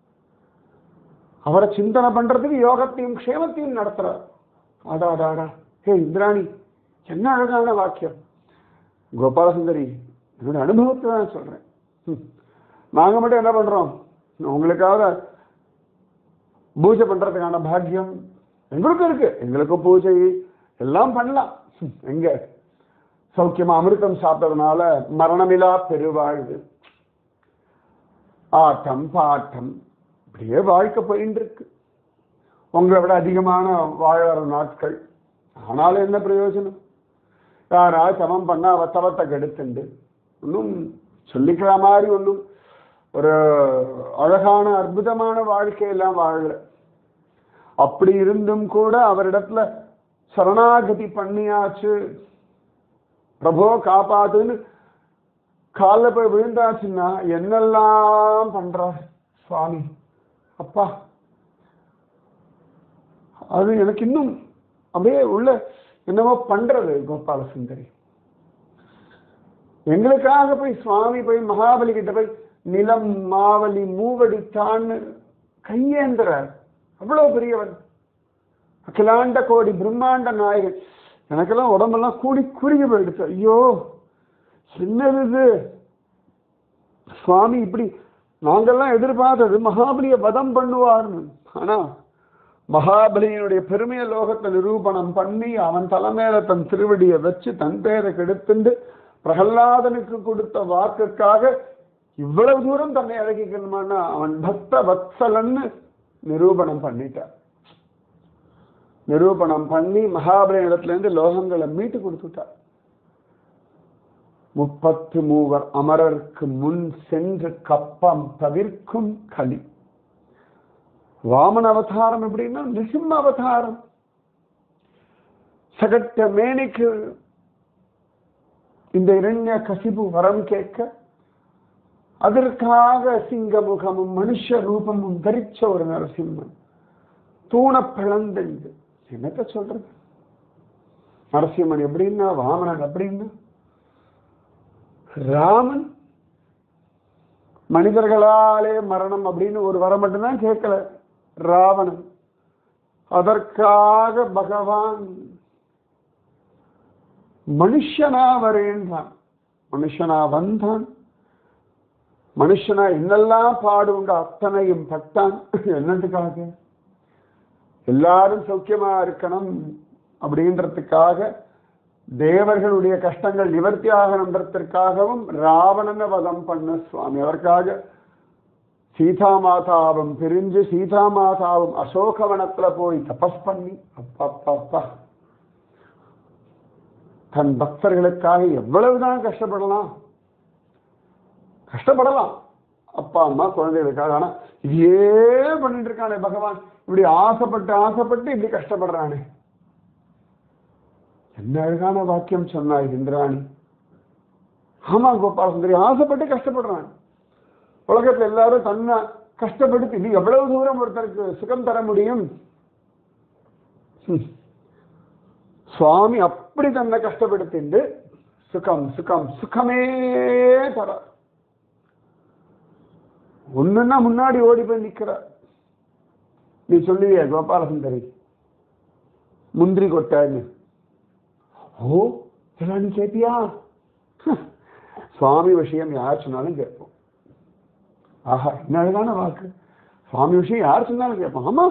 அவரை சிந்தனை பண்றதுக்கு யோகத்தையும் க்ஷேமத்தையும் நடத்துறார் ஆடா ஆடா ஹே இந்திராணி என்ன அழகான வாக்கியம் கோபாலசுந்தரி என்னோட அனுபவத்தை தான் சொல்றேன் ம். நாங்க மட்டும் என்ன பண்றோம் உங்களுக்காக பூஜை பண்றதுக்கான பாக்கியம் எங்களுக்கும் இருக்கு எங்களுக்கும் பூஜை எல்லாம் பண்ணலாம் ம். எங்க சௌக்கியமா அமிர்தம் சாப்பிட்டதுனால மரணமிலா பெருவாழ்வு ஆட்டம் பாட்டம் இப்படியே வாழ்க்கை போயின்னு இருக்கு உங்களை விட அதிகமான வாழற நாட்கள் ஆனாலும் என்ன பிரயோஜனம் யாராவது சமம் பண்ணா அவ தவத்தை கெடுத்துண்டு ஒன்றும் சொல்லிக்கிற மாதிரி ஒன்றும் ஒரு அழகான அற்புதமான வாழ்க்கையெல்லாம் வாழல அப்படி இருந்தும் கூட அவரிடத்துல சரணாகதி பண்ணியாச்சு பிரபோ காப்பாத்துன்னு காலில் போய் விழுந்தாச்சுன்னா என்னெல்லாம் பண்றார் சுவாமி அப்பா அது எனக்கு இன்னும் அப்படியே உள்ள என்னமோ பண்றது கோபால சுந்தரி எங்களுக்காக போய் சுவாமி போய் மகாபலி கிட்ட போய் நிலம் மாவலி மூவடித்தான்னு கையேந்திரார் அவ்வளவு பெரியவன் அகிலாண்ட கோடி பிரம்மாண்ட நாயகன் எனக்கெல்லாம் உடம்பெல்லாம் கூடி குறுகி போயிடுச்சு ஐயோ என்னது இது சுவாமி இப்படி நாங்கெல்லாம் எதிர்பார்த்தது மகாபலியை வதம் பண்ணுவார்னு ஆனா மகாபலியினுடைய பெருமைய லோகத்தை நிரூபணம் பண்ணி அவன் தலைமையில தன் திருவடியை வச்சு தன் பேரை கெடுத்துண்டு பிரகல்லாதனுக்கு கொடுத்த வாக்குக்காக இவ்வளவு தூரம் தன்னை அழகிக்கணுமான்னா அவன் பக்த வத்சலன்னு நிரூபணம் பண்ணிட்டான் நிரூபணம் பண்ணி மகாபலி இடத்துல இருந்து லோகங்களை மீட்டு கொடுத்துட்டார் முப்பத்து மூவர் அமரருக்கு முன் சென்று கப்பம் தவிர்க்கும் களி வாமன அவதாரம் எப்படின்னா நிசிம்ம அவதாரம் சகட்ட மேனிக்கு இந்த இரண்ய கசிபு வரம் கேட்க அதற்காக சிங்க முகமும் மனுஷ ரூபமும் தரிச்ச ஒரு நரசிம்மன் தூண பிளந்தெழுது என்னத்த சொல்றது நரசிம்மன் எப்படின்னா வாமனன் எப்படின்னா ராமன் மனிதர்களாலே மரணம் அப்படின்னு ஒரு வரம் மட்டும்தான் கேட்கல ராவணன் அதற்காக பகவான் மனுஷனா வரேன்றான் மனுஷனா வந்தான் மனுஷனா என்னெல்லாம் பாடு உண்டு அத்தனையும் பட்டான் என்னத்துக்காக எல்லாரும் சௌக்கியமா இருக்கணும் அப்படின்றதுக்காக தேவர்களுடைய கஷ்டங்கள் நிவர்த்தி ஆகணுன்றதற்காகவும் ராவணனை வதம் பண்ண சுவாமி அவருக்காக சீதா மாதாவும் பிரிஞ்சு சீதா மாதாவும் அசோகவனத்துல போய் தபஸ் பண்ணி அப்பா அப்பா அப்பா தன் பக்தர்களுக்காக எவ்வளவுதான் கஷ்டப்படலாம் கஷ்டப்படலாம் அப்பா அம்மா குழந்தைகளுக்காக ஆனா இதே பண்ணிட்டு இருக்கானே பகவான் இப்படி ஆசைப்பட்டு ஆசைப்பட்டு இப்படி கஷ்டப்படுறானே என்ன அழகான வாக்கியம் சொன்னாய் இந்திராணி ஆமா கோபால சுந்தரி ஆசைப்பட்டு கஷ்டப்படுறான் உலகத்துல எல்லாரும் தன்னை கஷ்டப்படுத்தி நீ எவ்வளவு தூரம் ஒருத்தருக்கு சுகம் தர முடியும் ஹம். சுவாமி அப்படி தன்னை கஷ்டப்படுத்திண்டு சுகம் சுகம் சுகமே தர ஒண்ணுன்னா முன்னாடி ஓடி போய் நிக்கிற நீ சொல்லுவிய கோபாலசுந்தரி முந்திரி கொட்டான்னு ஓ இதெல்லாம் நீ கேட்பியா சுவாமி விஷயம் யார் சொன்னாலும் கேட்போம் ஆஹா என்ன அழகான வாக்கு சுவாமி விஷயம் யார் சொன்னாலும் கேட்போம் ஆமா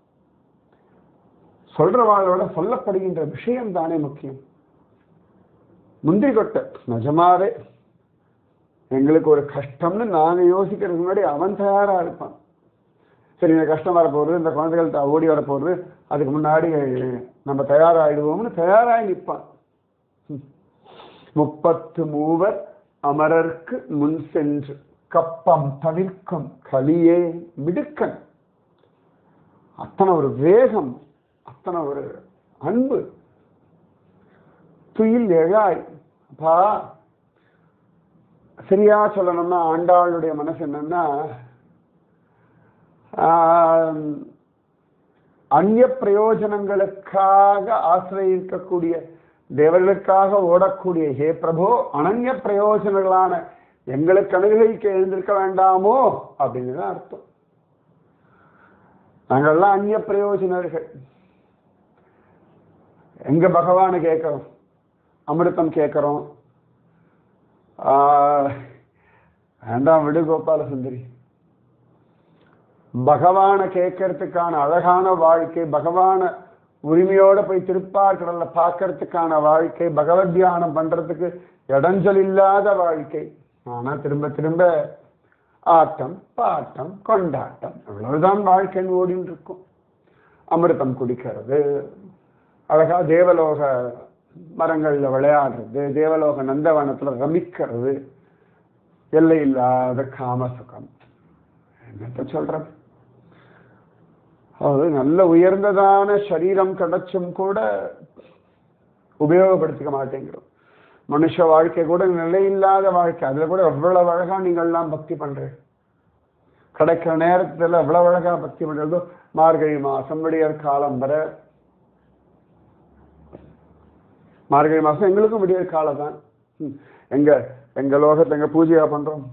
சொல்றவாளோட சொல்லப்படுகின்ற விஷயம் தானே முக்கியம் முந்திரி கொட்டை நிஜமாவே எங்களுக்கு ஒரு கஷ்டம்னு நாங்க யோசிக்கிறதுக்கு முன்னாடி அவன் தயாரா இருப்பான் சரி இந்த கஷ்டம் வரப்போகுது இந்த குழந்தைகள் த- ஓடி வரப்போகுது அதுக்கு முன்னாடி நம்ம தயாராகிடுவோம்னு தயாராகி நிற்பான் ம். முப்பத்து மூவர் அமரர்க்கு முன் சென்று கப்பம் தவிர்க்கும் கலியே மிடுக்கன் அத்தனை ஒரு வேகம் அத்தனை ஒரு அன்பு துயில் எழாய் அப்பா சரியா சொல்லணும்னா ஆண்டாளுடைய மனசு என்னன்னா ஆஹ், அந்நிய பிரயோஜனங்களுக்காக ஆசிரியக்கக்கூடிய தேவர்களுக்காக ஓடக்கூடிய ஹே பிரபு அனன்ய பிரயோஜனங்களான எங்களுக்கு அணுகைக்கு எழுந்திருக்க வேண்டாமோ அப்படின்னு தான் அர்த்தம் நாங்கள்லாம் அந்நிய பிரயோஜனர்கள் எங்க பகவானை கேட்கிறோம் அமிர்தம் கேட்கிறோம் ஆஹ், வேண்டாம் விடு கோபால சுந்தரி பகவானை கேட்கறதுக்கான அழகான வாழ்க்கை பகவான உரிமையோட போய் திருப்பார் கடல்ல பார்க்கறதுக்கான வாழ்க்கை பகவத் தியானம் பண்றதுக்கு இடைஞ்சல் இல்லாத வாழ்க்கை ஆனா திரும்ப திரும்ப ஆட்டம் பாட்டம் கொண்டாட்டம் அவ்வளவுதான் வாழ்க்கைன்னு ஓடின்னு இருக்கும் அமிர்தம் குடிக்கிறது அழகா தேவலோக மரங்கள்ல விளையாடுறது தேவலோக நந்தவனத்துல ரமிக்கிறது எல்லை இல்லாத காம சுகம் என்னத்த சொல்றது அது நல்ல உயர்ந்ததான சரீரம் கிடைச்சும் கூட உபயோகப்படுத்திக்க மாட்டேங்கிறோம் மனுஷ வாழ்க்கை கூட நிலையில்லாத வாழ்க்கை அதுல கூட எவ்வளவு அழகா நீங்கள்லாம் பக்தி பண்றீங்க கிடைக்கிற நேரத்துல எவ்வளவு அழகா பக்தி பண்றதோ மார்கழி மாசம் விடியற் காலம் வர மார்கழி மாசம் எங்களுக்கும் விடியற் காலம் தான் ம். எங்க எங்க லோகத்தை எங்க பூஜையா பண்றோம்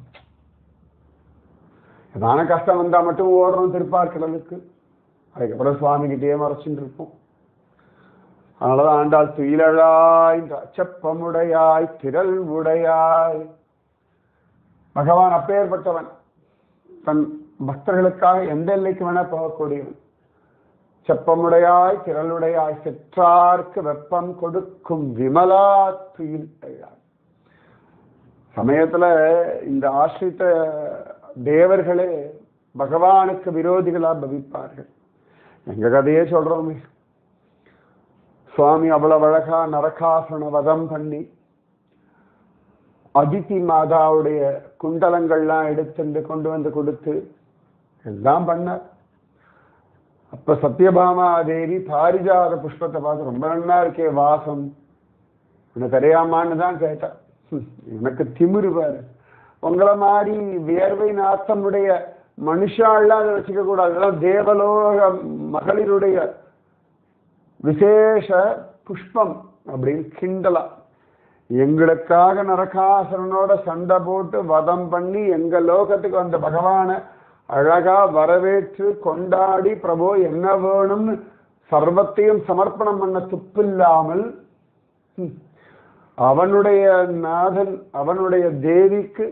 ஏதான கஷ்டம் வந்தா மட்டும் ஓடுறோம் திருப்பார் கடலுக்கு அதுக்கப்புறம் சுவாமி கிட்டே மறைச்சுட்டு இருப்போம் அதனாலதான் ஆண்டாள் துயிலழாய் செப்பமுடையாய் திரள் உடையாய் பகவான் அப்பேற்பட்டவன் தன் பக்தர்களுக்காக எந்த எல்லைக்கு வேணா போகக்கூடியவன் செப்பமுடையாய் திரளுடையாய் செற்றார்க்கு வெப்பம் கொடுக்கும் விமலா துயில் அழாய் சமயத்துல இந்த ஆசிரித்த தேவர்களே பகவானுக்கு விரோதிகளா பவிப்பார்கள் எங்க கதையே சொல்றோமே சுவாமி அவ்வளவு அழகா நரகாசுரனை வதம் பண்ணி அதித்தி மாதாவுடைய குண்டலங்கள்லாம் எடுத்துட்டு கொண்டு வந்து கொடுத்து எல்லாம் பண்ணார் அப்ப சத்யபாமா தேவி பாரிஜாத புஷ்பத்தை பார்த்து ரொம்ப நன்னா இருக்கே வாசம் உனக்கு தெரியாமான்னு தான் கேட்டா ஹம், எனக்கு திமிரு பாரு உங்களை மாதிரி வியர்வை நாத்தமுடைய மனுஷாலாம் அதை வச்சுக்க கூடாது இதெல்லாம் தேவலோக மகளிருடைய விசேஷ புஷ்பம் அப்படின்னு கிண்டலா எங்களுக்காக நரகாசுரனோட சண்டை போட்டு வதம் பண்ணி எங்க லோகத்துக்கு வந்த பகவானை அழகா வரவேற்று கொண்டாடி பிரபு என்ன வேணும்னு சர்வத்தையும் சமர்ப்பணம் பண்ண துப்பில்லாமல் ஹம், அவனுடைய நாதன் அவனுடைய தேவிக்கு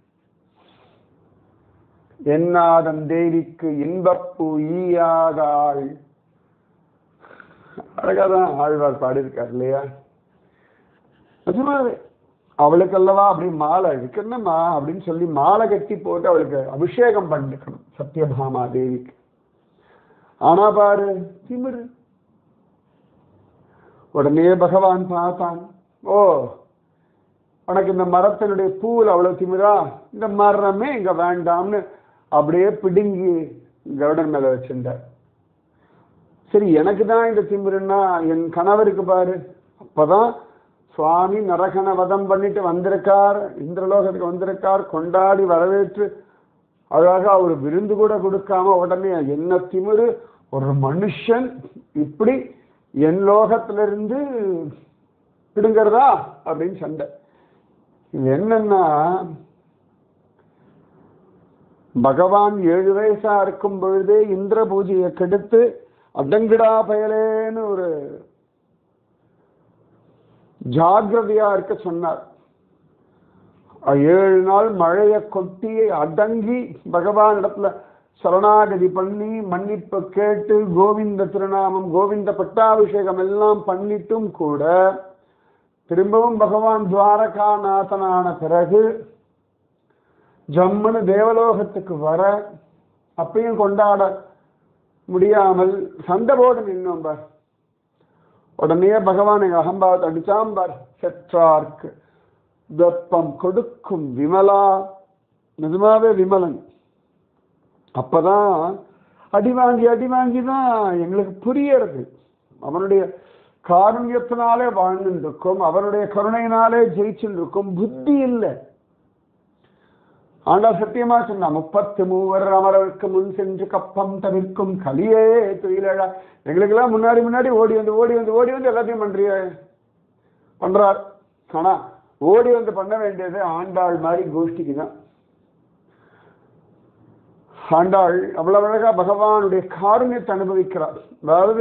என்னாதன் தேவிக்கு இன்பப்பூ ஈயாதாள் அழகாதான் ஆழ்வார் பாடியிருக்கார் இல்லையா நிஜமாவே அவளுக்கு அல்லவா அப்படி மாலை இதுக்கு என்னம்மா அப்படின்னு சொல்லி மாலை கட்டி போட்டு அவளுக்கு அபிஷேகம் பண்ணிக்கணும் சத்யபாமா தேவிக்கு ஆனா பாரு திமிரு உடனே பகவான் பார்த்தான் ஓ உனக்கு இந்த மரத்தினுடைய பூவில் அவ்வளவு திமிரா இந்த மரமே இங்க வேண்டாம்னு அப்படியே பிடுங்கி கருடன் மேல வச்சிருந்தார் சரி எனக்கு தான் இந்த திமிருன்னா என் கணவருக்கு பாரு அப்பதான் சுவாமி நரகன வதம் பண்ணிட்டு வந்திருக்கார் இந்திரலோகத்துக்கு வந்திருக்கார் கொண்டாடி வரவேற்று அழகா ஒரு விருந்து கூட கொடுக்காம உடனே என்ன திமிரு ஒரு மனுஷன் இப்படி என் லோகத்திலிருந்து பிடுங்கிறதா அப்படின்னு சண்டை இது என்னன்னா பகவான் ஏழு வயசா இருக்கும் பொழுதே இந்திர பூஜையை கெடுத்து அடங்கிடா பயலேன்னு ஒரு ஜாகிரதையா இருக்க சொன்னார் ஏழு நாள் மழையை கொட்டி அடங்கி பகவான் இடத்துல சரணாகதி பண்ணி மன்னிப்பு கேட்டு கோவிந்த திருநாமம் கோவிந்த பட்டாபிஷேகம் எல்லாம் பண்ணிட்டும் கூட திரும்பவும் பகவான் துவாரகாநாதனான பிறகு ஜம்முன்னு தேவலோகத்துக்கு வர அப்பயும் கொண்டாட முடியாமல் சண்டை போட்டு நின்னோம் பார் உடனே பகவான் எங்க அகம்பாவத்தை அடிச்சாம் பார் செற்றார்க்கு வெப்பம் கொடுக்கும் விமலா நிஜமாவே விமலன் அப்பதான் அடி வாங்கி அடி வாங்கி தான் எங்களுக்கு புரியறது அவனுடைய காருண்யத்தினாலே வாழ்ந்துட்டு இருக்கோம் அவனுடைய கருணையினாலே ஜெயிச்சுட்டு இருக்கோம் புத்தி இல்லை ஆண்டா சத்தியமா சொன்னா முப்பத்து மூவர் அமரருக்கு முன் சென்று கப்பம் தவிர்க்கும் கலியே துயிலழா எங்களுக்கெல்லாம் முன்னாடி முன்னாடி ஓடி வந்து ஓடி வந்து ஓடி வந்து எல்லாத்தையும் பண்றிய பண்றார் ஆனா ஓடி வந்து பண்ண வேண்டியது ஆண்டாள் மாதிரி கோஷ்டிக்கு தான் ஆண்டாள் அவ்வளவு அழகா பகவானுடைய காருண்யத்தை அனுபவிக்கிறார் அதாவது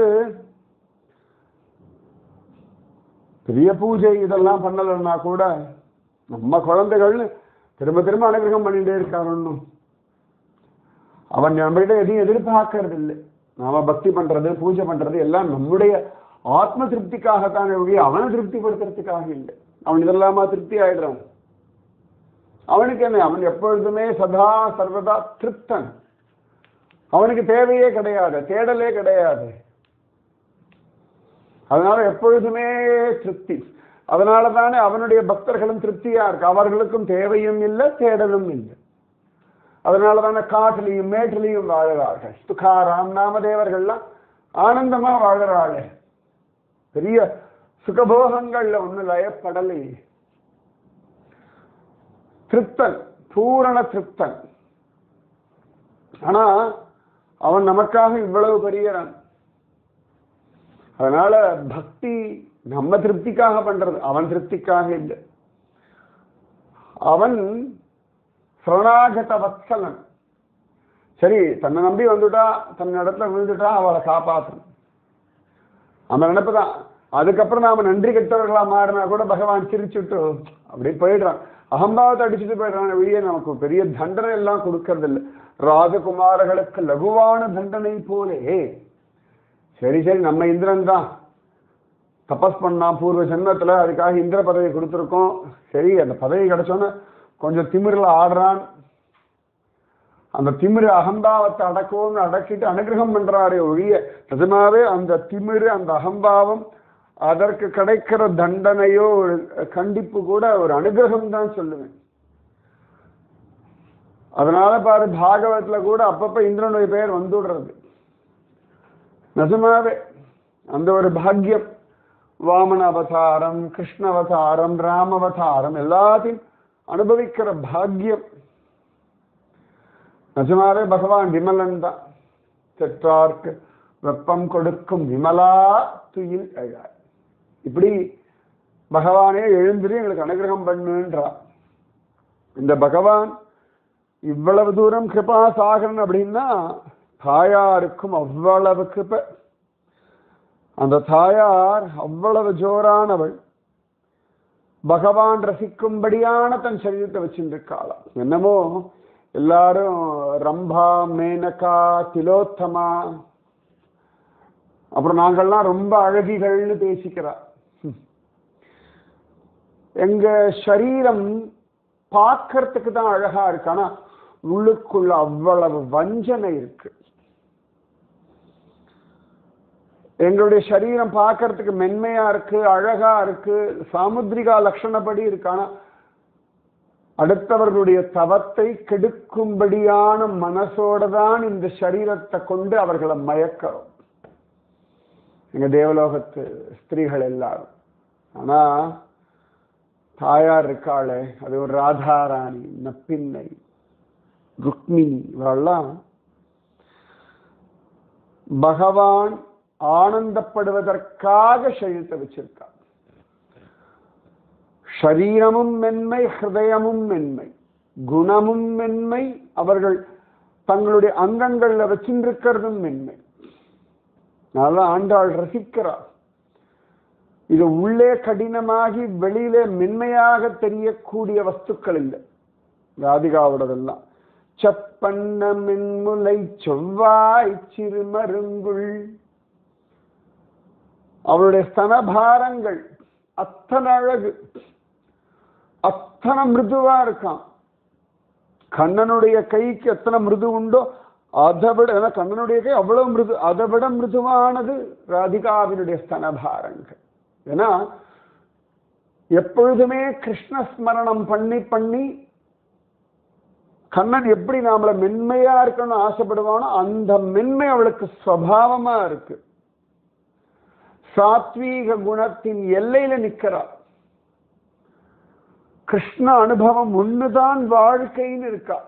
பெரிய பூஜை இதெல்லாம் பண்ணலைன்னா கூட நம்ம குழந்தைகள்னு திரும்ப திரும்ப அனுகிரகம் பண்ணிட்டே இருக்கார் ஒன்றும் அவன் நம்மகிட்ட எதையும் எதிர்பார்க்கறது இல்லை நாம பக்தி பண்றது பூஜை பண்றது எல்லாம் நம்முடைய ஆத்ம திருப்திக்காகத்தான் ஒழிய அவனை திருப்திப்படுத்துறதுக்காக இல்லை அவன் இதெல்லாமா திருப்தி ஆயிடுறான் அவனுக்கு என்ன அவன் எப்பொழுதுமே சதா சர்வதா திருப்தன் அவனுக்கு தேவையே கிடையாது தேடலே கிடையாது அதனால எப்பொழுதுமே திருப்தி அதனால தானே அவனுடைய பக்தர்களும் திருப்தியா இருக்கு அவர்களுக்கும் தேவையும் இல்லை தேடலும் இல்லை அதனால தானே காட்டிலையும் மேட்டிலையும் வாழறார்கள் துகாராம் நாமதேவர்கள்லாம் ஆனந்தமா வாழறாள் பெரிய சுகபோகங்கள்ல ஒண்ணு லயப்படலை திருப்தன் பூரண திருப்தன் ஆனா அவன் நமக்காக இவ்வளவு பெரியறான் அதனால பக்தி நம்ம திருப்திக்காக பண்றது அவன் திருப்திக்காக இல்லை அவன் சரணாகத வத்சலன் சரி தன்னை நம்பி வந்துட்டா தன் இடத்துல விழுந்துட்டா அவளை காப்பாற்றணும் அவன் நினைப்புதான் அதுக்கப்புறம் நாம நன்றி கெட்டவர்களா மாறினா கூட பகவான் சிரிச்சுட்டு அப்படி போயிடுறான் அகம்பாவத்தை அடிச்சுட்டு போயிடுறான் வெளியே நமக்கு பெரிய தண்டனை எல்லாம் கொடுக்கறது இல்லை ராஜகுமாரர்களுக்கு லகுவான தண்டனை போலே சரி சரி நம்ம இந்திரன் தான் தபஸ் பண்ணா பூர்வ ஜென்மத்துல அதுக்காக இந்திர பதவி கொடுத்துருக்கோம் சரி அந்த பதவி கிடைச்சோன்னு கொஞ்சம் திமிரில் ஆடுறான் அந்த திமிரு அகம்பாவத்தை அடக்குவோம்னு அடக்கிட்டு அனுகிரகம் பண்றாரே ஒழிய நிஜமாவே அந்த திமிரு அந்த அகம்பாவம் அதற்கு கிடைக்கிற தண்டனையோ ஒரு கண்டிப்பு கூட ஒரு அனுகிரகம் தான் சொல்லுவேன் அதனால பாரு பாகவத்துல கூட அப்பப்ப இந்திரனுடைய பெயர் வந்துடுறது நிஜமாவே அந்த ஒரு பாக்கியம் வாமன அவதாரம் கிருஷ்ண அவதாரம் ராம அவதாரம் எல்லாத்தையும் அனுபவிக்கிற பாக்கியம் நிஜமாவே பகவான் விமலன் தான் செற்றார்க்கு வெப்பம் கொடுக்கும் விமலா துயில் அழாய் இப்படி பகவானே எழுந்திரி எங்களுக்கு அனுகிரகம் பண்ணுன்றா இந்த பகவான் இவ்வளவு தூரம் கிருபா சாகரன் அப்படின்னா தாயாருக்கும் அவ்வளவு கிருப அந்த தாயார் அவ்வளவு ஜோரானவள் பகவான் ரசிக்கும்படியான தன் சரீரத்தை வச்சுருக்காளாம் என்னமோ எல்லாரும் ரம்பா மேனகா திலோத்தமா அப்புறம் நாங்கள்லாம் ரொம்ப அழகிகள்னு பேசிக்கிறா எங்க சரீரம் பார்க்கறதுக்கு தான் அழகா இருக்கு ஆனா உள்ளுக்குள்ள அவ்வளவு வஞ்சனை இருக்கு எங்களுடைய சரீரம் பார்க்கறதுக்கு மென்மையா இருக்கு அழகா இருக்கு சாமுத்ரிகா லட்சணப்படி இருக்கு ஆனா அடுத்தவர்களுடைய தவத்தை கெடுக்கும்படியான மனசோட தான் இந்த சரீரத்தை கொண்டு அவர்களை மயக்கிறோம் எங்க தேவலோகத்து ஸ்திரீகள் எல்லாரும் ஆனா தாயார் இருக்காளே அது ஒரு ராதாராணி நப்பின்னை ருக்மிணி இவெல்லாம் பகவான் ஆனந்தப்படுவதற்காக சரீரத்தை வச்சிருக்கா ஷரீரமும் மென்மை ஹிருதயமும் மென்மை குணமும் மென்மை அவர்கள் தங்களுடைய அங்கங்கள்ல வச்சிருக்கிறதும் மென்மை நல்லா ஆண்டாள் ரசிக்கிறார் இது உள்ளே கடினமாகி வெளியிலே மென்மையாக தெரியக்கூடிய வஸ்துக்கள் இல்லை ராதிகாவோடதெல்லாம் செப்பண்ண மென்முலை செவ்வாய் சிறுமருங்குள் அவளுடைய ஸ்தனபாரங்கள் அத்தனை அழகு அத்தனை மிருதுவா இருக்கான் கண்ணனுடைய கைக்கு எத்தனை மிருது உண்டோ அதை விட ஏன்னா கண்ணனுடைய கை அவ்வளவு மிருது அதை விட மிருதுவானது ராதிகாவினுடைய ஸ்தனபாரங்கள் ஏன்னா எப்பொழுதுமே கிருஷ்ண ஸ்மரணம் பண்ணி பண்ணி கண்ணன் எப்படி நாமள மென்மையா இருக்கணும்னு ஆசைப்படுவானோ அந்த மென்மை அவளுக்கு சுவாவமா இருக்கு சாத்வீக குணத்தின் எல்லையில நிக்கிறார் கிருஷ்ண அனுபவம் ஒண்ணுதான் வாழ்க்கைன்னு இருக்கா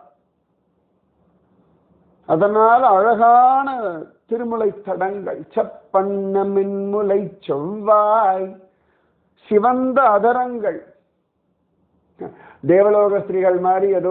அதனால அழகான திருமுலை தடங்கள் செப்பண்ண மின்முலை செவ்வாய் சிவந்த அதரங்கள் தேவலோக ஸ்திரீகள் மாதிரி ஏதோ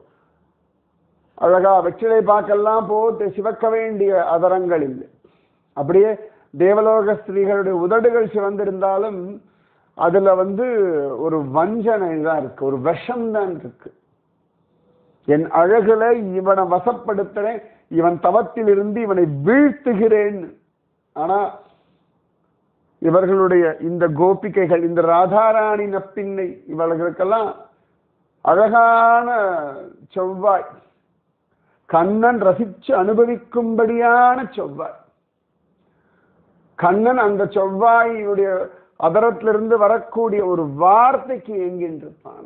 அழகா வெற்றிலை பாக்கெல்லாம் போட்டு சிவக்க வேண்டிய அதரங்கள் இல்லை அப்படியே தேவலோக ஸ்திரீகளுடைய உதடுகள் சிவந்திருந்தாலும் அதுல வந்து ஒரு வஞ்சனை தான் இருக்கு ஒரு விஷம் தான் இருக்கு என் அழகுல இவனை வசப்படுத்துறேன் இவன் தவத்தில் இருந்து இவனை வீழ்த்துகிறேன் ஆனா இவர்களுடைய இந்த கோபிகைகள் இந்த ராதாராணி நப்பின்னை இவர்களுக்கெல்லாம் அழகான செவ்வாய் கண்ணன் ரசிச்சு அனுபவிக்கும்படியான செவ்வாய் கண்ணன் அந்த செவ்வாயினுடைய அதரத்திலிருந்து வரக்கூடிய ஒரு வார்த்தைக்கு எங்கின்றிருப்பானா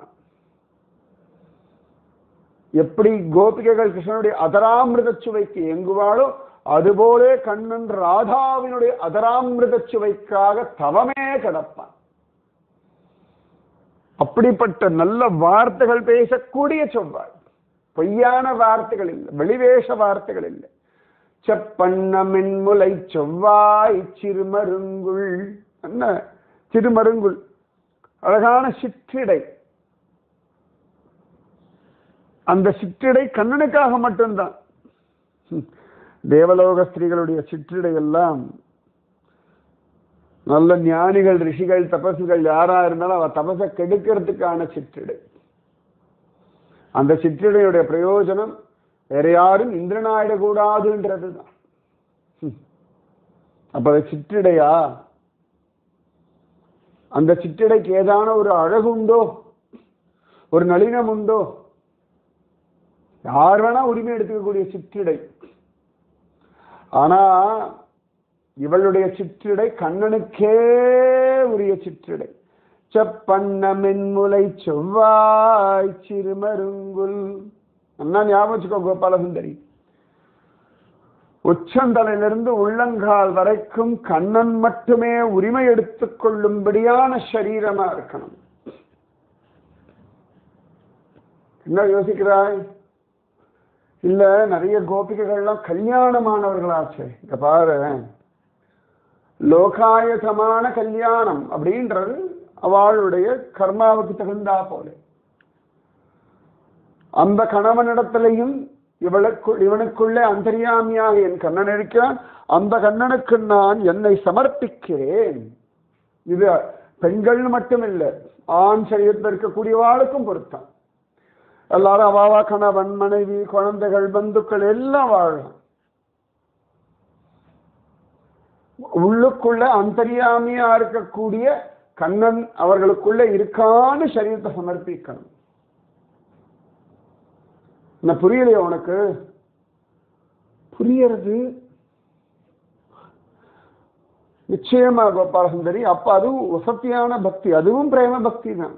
எப்படி கோபிகைகள் கிருஷ்ணனுடைய அதராமிருத சுவைக்கு எங்குவாளோ அதுபோலே கண்ணன் ராதாவினுடைய அதராமிருத சுவைக்காக தவமே கிடப்பான் அப்படிப்பட்ட நல்ல வார்த்தைகள் பேசக்கூடிய செவ்வாய் பொய்யான வார்த்தைகள் இல்லை வெளிவேஷ வார்த்தைகள் இல்லை செப்பண்ண மென்முலை செவ்வாய் சிறுமருங்குள் என்ன சிறுமருங்குள் அழகான சிற்றிடை அந்த சிற்றிடை கண்ணனுக்காக மட்டும்தான் தேவலோக ஸ்திரீகளுடைய சிற்றிடை எல்லாம் நல்ல ஞானிகள் ரிஷிகள் தபசுகள் யாரா இருந்தாலும் அவ தபசை கெடுக்கிறதுக்கான சிற்றிடை அந்த சிற்றிடையுடைய பிரயோஜனம் வேற யாரும் இந்திரனாயிடக்கூடாதுன்றது தான் அப்ப அது சிற்றிடையா அந்த சிற்றிடைக்கு ஏதான ஒரு அழகு உண்டோ ஒரு நளினம் உண்டோ யார் வேணா உரிமை எடுத்துக்கக்கூடிய சிற்றிடை ஆனா இவளுடைய சிற்றிடை கண்ணனுக்கே உரிய சிற்றிடை செப்பண்ண மென்முலை செவ்வாய் சிறுமருங்குல் அண்ணா ஞாபகம் வச்சுக்கோ கோபாலசுந்தரி உச்சந்தலையிலிருந்து உள்ளங்கால் வரைக்கும் கண்ணன் மட்டுமே உரிமை எடுத்துக் கொள்ளும்படியான சரீரமா இருக்கணும் என்ன யோசிக்கிறாய் இல்ல நிறைய கோபிகைகள்லாம் கல்யாணமானவர்களாச்சே இங்க பாரு லோகாயசமான கல்யாணம் அப்படின்றது அவளுடைய கர்மாவுக்கு தகுந்தா போல அந்த கணவனிடத்திலையும் இவளுக்கு இவனுக்குள்ளே அந்தரியாமியாக என் கண்ணன் இருக்கிறான் அந்த கண்ணனுக்கு நான் என்னை சமர்ப்பிக்கிறேன் இது பெண்கள் மட்டுமில்லை ஆண் சரீரத்தில் இருக்கக்கூடியவாளுக்கும் பொருத்தம் எல்லாரும் அவாவா கணவன் மனைவி குழந்தைகள் பந்துக்கள் எல்லாம் வாழலாம் உள்ளுக்குள்ள அந்தரியாமியா இருக்கக்கூடிய கண்ணன் அவர்களுக்குள்ள இருக்கான்னு சரீரத்தை சமர்ப்பிக்கணும் என்ன புரியலையா உனக்கு புரியறது நிச்சயமா கோபாலசுந்தரி அப்ப அதுவும் வசத்தியான பக்தி அதுவும் பிரேம பக்தி தான்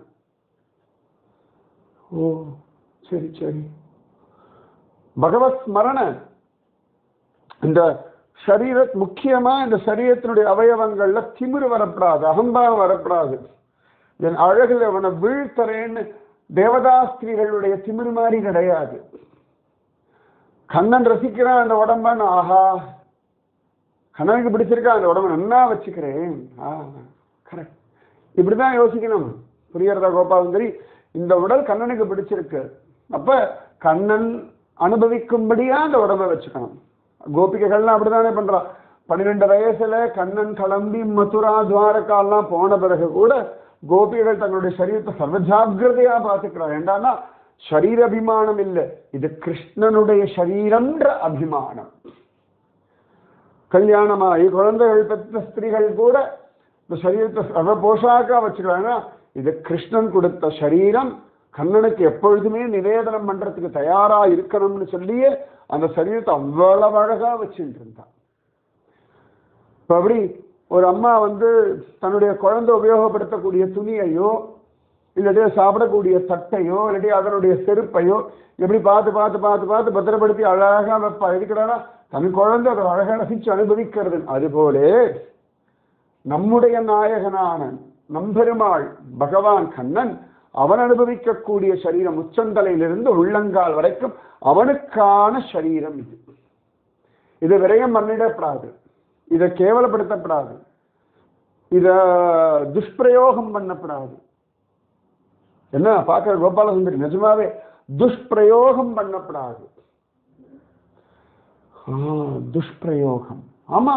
ஓ சரி சரி பகவத் ஸ்மரண இந்த சரீர முக்கியமா இந்த சரீரத்தினுடைய அவயவங்கள்ல திமிரு வரப்படாது அகம்பாவம் வரப்படாது என் அழகுல அவனை வீழ்த்தறேன்னு தேவதாஸ்திரிகளுடைய திமிரு மாதிரி கிடையாது கண்ணன் ரசிக்கிறான் அந்த உடம்பான்னு ஆஹா கண்ணனுக்கு பிடிச்சிருக்கா அந்த உடம்பை நன்னா வச்சுக்கிறேன் ஆ கரெக்ட் இப்படிதான் யோசிக்கணும் புரியறதா கோபாலந்தரி இந்த உடல் கண்ணனுக்கு பிடிச்சிருக்கு அப்ப கண்ணன் அனுபவிக்கும்படியா அந்த உடம்பை வச்சுக்கணும் கோபிகைகள்லாம் அப்படித்தானே பண்றா பன்னிரெண்டு வயசுல கண்ணன் கிளம்பி மதுரா துவாரகாலாம் போன பிறகு கூட கோபிகைகள் தங்களுடைய சரீரத்தை சர்வ ஜாகிரதையா பார்த்துக்கிறார் ஏண்டான்னா சரீர அபிமானம் இல்லை இது கிருஷ்ணனுடைய சரீரம்ன்ற அபிமானம் கல்யாணமாகி குழந்தைகள் பெற்ற ஸ்திரீகள் கூட இந்த சரீரத்தை சர்வ போஷாக்கா வச்சுக்கிறாங்கன்னா இது கிருஷ்ணன் கொடுத்த சரீரம் கண்ணனுக்கு எப்பொழுதுமே நிவேதனம் பண்றதுக்கு தயாரா இருக்கணும்னு சொல்லியே அந்த சரீரத்தை அவ்வளவு அழகா வச்சுட்டு இருந்தான் இப்ப அப்படி ஒரு அம்மா வந்து தன்னுடைய குழந்தை உபயோகப்படுத்தக்கூடிய துணியையோ இல்லாட்டி சாப்பிடக்கூடிய தட்டையோ இல்லாட்டி அதனுடைய செருப்பையோ எப்படி பார்த்து பார்த்து பார்த்து பார்த்து பத்திரப்படுத்தி அழகா வைப்பா இருக்கிறானா தன் குழந்தை அதை அழகா ரசிச்சு அனுபவிக்கிறது அதுபோலே நம்முடைய நாயகனான நம்பெருமாள் பகவான் கண்ணன் அவன் அனுபவிக்கக்கூடிய சரீரம் உச்சந்தலையிலிருந்து உள்ளங்கால் வரைக்கும் அவனுக்கான சரீரம் இது இது விரயம் பண்ணிடப்படாது இதை கேவலப்படுத்தப்படாது இத துஷ்பிரயோகம் பண்ணப்படாது என்ன பார்க்கிற கோபாலசுந்தரி நிஜமாவே துஷ்பிரயோகம் பண்ணப்படாது ஆ, துஷ்பிரயோகம் ஆமா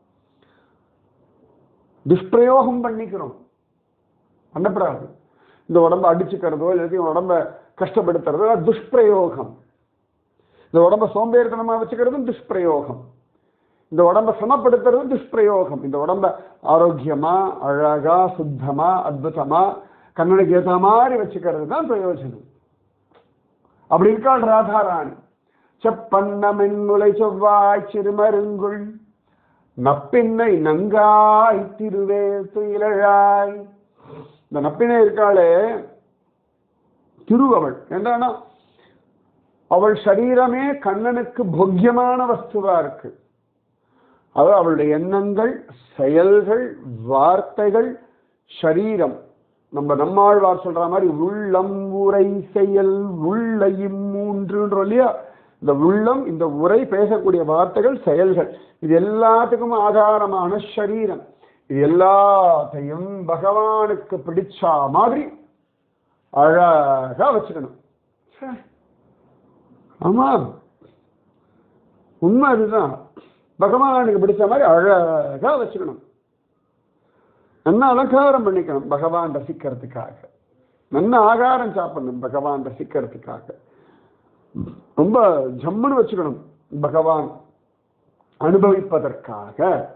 துஷ்பிரயோகம் பண்ணிக்கிறோம் பண்ணப்படாது இந்த உடம்ப அடிச்சுக்கிறதோ இல்லாட்டி உடம்ப கஷ்டப்படுத்துறதோ அது துஷ்பிரயோகம் இந்த உடம்ப சோம்பேறித்தனமா வச்சுக்கிறதும் துஷ்பிரயோகம் இந்த உடம்ப சமப்படுத்துறதும் துஷ்பிரயோகம் இந்த உடம்ப ஆரோக்கியமா அழகா சுத்தமா அற்புதமா கண்ணனுக்கு ஏத்த மாதிரி வச்சுக்கிறது தான் பிரயோஜனம் அப்படி இருக்காள் ராதாராணி செப்பன்னமென் முலை செவ்வாய் சிறுமருங்குள் நப்பின்னை நங்காய் திருவே துயிலழாய் இந்த நப்பினை இருக்காளே திருவவள் என்னன்னா அவள் சரீரமே கண்ணனுக்கு போக்கியமான வஸ்துவா இருக்கு அது அவளுடைய எண்ணங்கள் செயல்கள் வார்த்தைகள் சரீரம் நம்ம நம்மாழ்வார் சொல்ற மாதிரி உள்ளம் உரை செயல் உள்ளையும் மூன்றுன்றோம் இல்லையா இந்த உள்ளம் இந்த உரை பேசக்கூடிய வார்த்தைகள் செயல்கள் இது எல்லாத்துக்கும் ஆதாரமான சரீரம் இது எல்லாத்தையும் பகவானுக்கு பிடிச்சா மாதிரி அழகா வச்சுக்கணும் ச்சே. ஆமா உண்மை அதுதான் பகவானுக்கு பிடிச்ச மாதிரி அழகா வச்சுக்கணும் நல்ல அலங்காரம் பண்ணிக்கணும் பகவான் ரசிக்கிறதுக்காக நல்ல ஆகாரம் சாப்பிடணும் பகவான் ரசிக்கிறதுக்காக ரொம்ப ஜம்முன்னு வச்சுக்கணும் பகவான் அனுபவிப்பதற்காக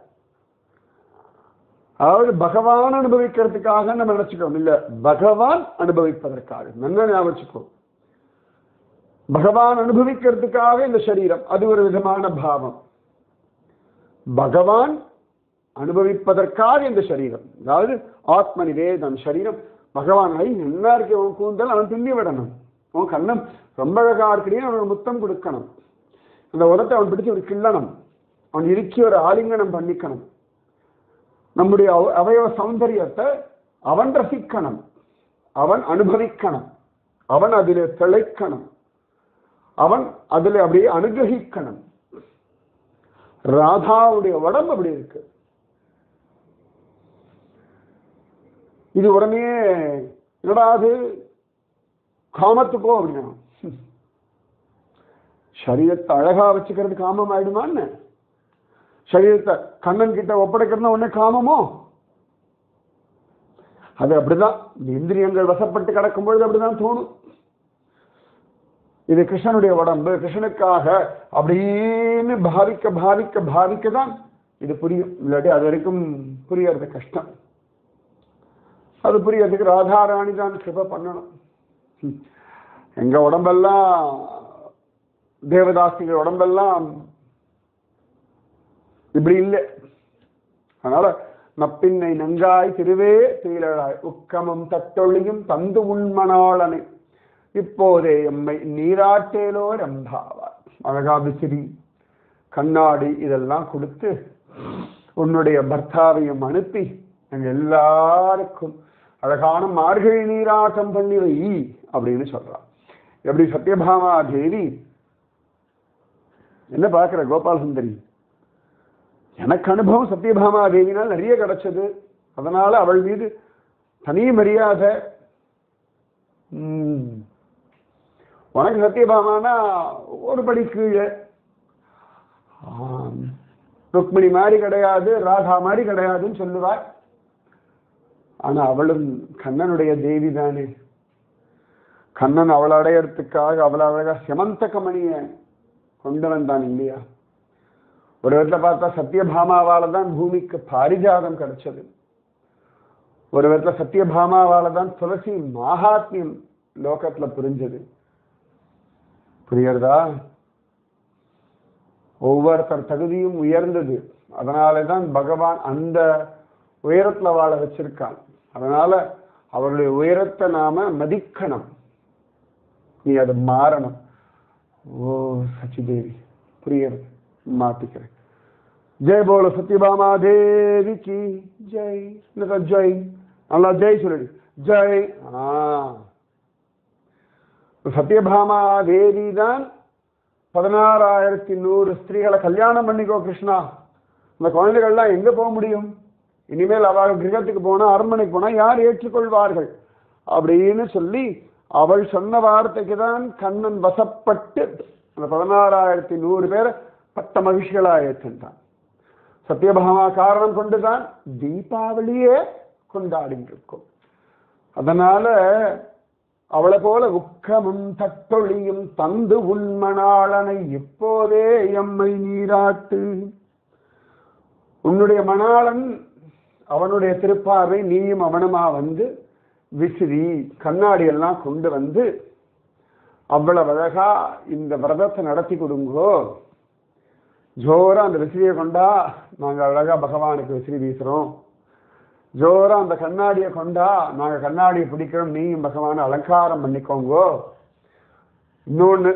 அதாவது பகவான் அனுபவிக்கிறதுக்காக நம்ம நினைச்சுக்கணும் இல்ல பகவான் அனுபவிப்பதற்காக நல்ல ஞாபகம் வச்சுக்கோ பகவான் அனுபவிக்கிறதுக்காக இந்த சரீரம் அது ஒரு விதமான பாவம் பகவான் அனுபவிப்பதற்காக இந்த சரீரம் அதாவது ஆத்ம நிவேதம் சரீரம் பகவான் ஐ என்ன இருக்கு உன் கூந்தல் அவன் பின்னி விடணும் உன் கண்ணம் ரொம்ப அழகா இருக்கிறீங்க அவனுக்கு முத்தம் கொடுக்கணும் அந்த உதத்தை அவன் பிடிச்சு ஒரு கிள்ளணும் அவன் இறுக்கி ஒரு ஆலிங்கனம் பண்ணிக்கணும் நம்முடைய அவ- அவயவ சௌந்தரியத்தை அவன் ரசிக்கணும் அவன் அனுபவிக்கணும் அவன் அதிலே திளைக்கணும் அவன் அதில் அப்படியே அனுகிரகிக்கணும் ராதாவுடைய உடம்பு அப்படி இருக்கு இது உடனே என்னடா அது காமத்துக்கோ அப்படின்னா ஹம். சரீரத்தை அழகா வச்சுக்கிறது காமம் ஆயிடுமான்னு சரீரத்தை கண்ணன் கிட்ட ஒப்படைக்கிறதுனா உடனே காமமோ அது அப்படிதான் இந்த இந்திரியங்கள் வசப்பட்டு கிடக்கும் பொழுது அப்படிதான் தோணும் இது கிருஷ்ணனுடைய உடம்பு கிருஷ்ணனுக்காக அப்படின்னு பாவிக்க பாவிக்க பாவிக்க தான் இது புரியும் இல்லாட்டி அது வரைக்கும் புரியறது கஷ்டம் அது புரியறதுக்கு ராதாராணி தான் கிருபை பண்ணணும் ம். எங்க உடம்பெல்லாம் தேவதாசிகள் உடம்பெல்லாம் இப்படி இல்லை அதனால நப்பின்னை நங்காய் திருவே துயிலாய் உக்கமும் தத்தொழியும் தந்து உண்மனாளனை இப்போதே எம்மை நீராட்டேலோ ரம்பாவார் அழகா விசிறி கண்ணாடி இதெல்லாம் கொடுத்து உன்னுடைய பர்த்தாவையும் அனுப்பி எங்க எல்லாருக்கும் அழகான மார்கழி நீராட்டம் பண்ணி வை அப்படின்னு சொல்றான் எப்படி சத்யபாமா தேவி என்ன பார்க்கிற கோபால் சுந்தரி எனக்கு அனுபவம் சத்யபாமா தேவினால் நிறைய கிடைச்சது அதனால அவள் மீது தனி மரியாதை ம். உனக்கு சத்யபாமானா ஒரு படி கீழே ஆம். ருக்மிணி மாதிரி கிடையாது ராதா மாதிரி கிடையாதுன்னு சொல்லுவார் ஆனா அவளும் கண்ணனுடைய தேவி தானே கண்ணன் அவளை அடையறதுக்காக அவளை அழகா செமந்த கமணிய கொண்டு வந்தான் இல்லையா ஒரு விதத்துல பார்த்தா சத்யபாமாவால தான் பூமிக்கு பாரிஜாதம் கிடைச்சது ஒரு விதத்துல சத்யபாமாவால தான் துளசி மகாத்மியம் லோகத்துல புரிஞ்சது புரியறதா ஒவ்வொருத்தர் தகுதியும் உயர்ந்தது அதனால தான் பகவான் அந்த உயரத்துல வாழ வச்சிருக்கான் அதனால அவருடைய உயரத்தை நாம மதிக்கணும் நீ அது மாறணும் ஓ சச்சிதேவி புரியுறது மாத்திக்கிறேன் ஜெய் போல சத்யபாமா தேவிக்கு ஜெய் என்னக்கா ஜெய் நல்லா ஜெய் சொல்லிடு ஜெய் ஆ சத்யபாமா தேவி தான் பதினாறாயிரத்தி நூறு ஸ்திரீகளை கல்யாணம் பண்ணிக்கோ கிருஷ்ணா இந்த குழந்தைகள்லாம் எங்க போக முடியும் இனிமேல் அவள் கிரகத்துக்கு போனா அரண்மனைக்கு போனா யார் ஏற்றுக்கொள்வார்கள் அப்படின்னு சொல்லி அவள் சொன்ன வார்த்தைக்கு தான் கண்ணன் வசப்பட்டு அந்த பதினாறாயிரத்தி நூறு பேரை பட்ட மகிழ்ச்சிகளா ஏற்றுட்டான் சத்யபாமா காரணம் கொண்டுதான் தீபாவளியே கொண்டாடிட்டு இருக்கோம் அதனால அவளை போல உக்கமும் தட்டொழியும் தந்து உண்மணாளனை இப்போதே எம்மை நீராட்டு உன்னுடைய மணாளன் அவனுடைய திருப்பார்வை நீயும் அவனுமா வந்து விசிறி கண்ணாடி எல்லாம் கொண்டு வந்து அவ்வளவு அழகா இந்த விரதத்தை நடத்தி கொடுங்கோ ஜோரா அந்த விசிறியை கொண்டா நாங்க அழகா பகவானுக்கு விசிறி வீசுறோம் ஜோரா அந்த கண்ணாடியை கொண்டா நாங்க கண்ணாடியை பிடிக்கிறோம் நீயும் பகவானை அலங்காரம் பண்ணிக்கோங்கோ இன்னொன்னு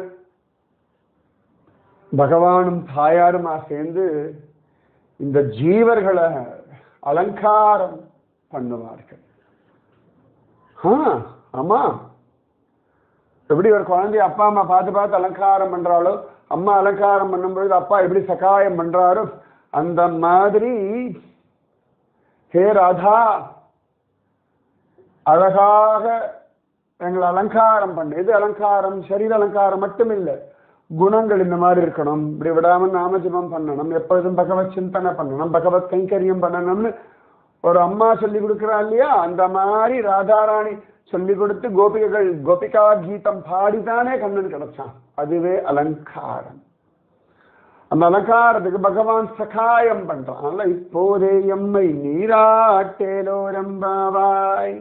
பகவானும் தாயாருமா சேர்ந்து இந்த ஜீவர்களை அலங்காரம் பண்ணுவார்கள் ஆ ஆமா எப்படி ஒரு குழந்தைய அப்பா அம்மா பார்த்து பார்த்து அலங்காரம் பண்றாளோ அம்மா அலங்காரம் பண்ணும்பொழுது அப்பா எப்படி சகாயம் பண்றாரோ அந்த மாதிரி ஹே ராதா அழகாக எங்களை அலங்காரம் பண்ணு எது அலங்காரம் சரீர அலங்காரம் மட்டும் இல்லை குணங்கள் இந்த மாதிரி இருக்கணும் இப்படி விடாம நாமஜபம் பண்ணணும் எப்பொழுதும் பகவத் சிந்தனை பண்ணணும் பகவத் கைங்கரியம் பண்ணணும்னு ஒரு அம்மா சொல்லி கொடுக்குறா இல்லையா அந்த மாதிரி ராதாராணி சொல்லி கொடுத்து கோபிகைகள் கோபிகா கீதம் பாடிதானே கண்ணன் கிடைச்சான் அதுவே அலங்காரம் அந்த அலங்காரத்துக்கு பகவான் சகாயம் பண்றான் அதனால இப்போதே எம்மை நீராட்டேலோ ரம்பாவாய்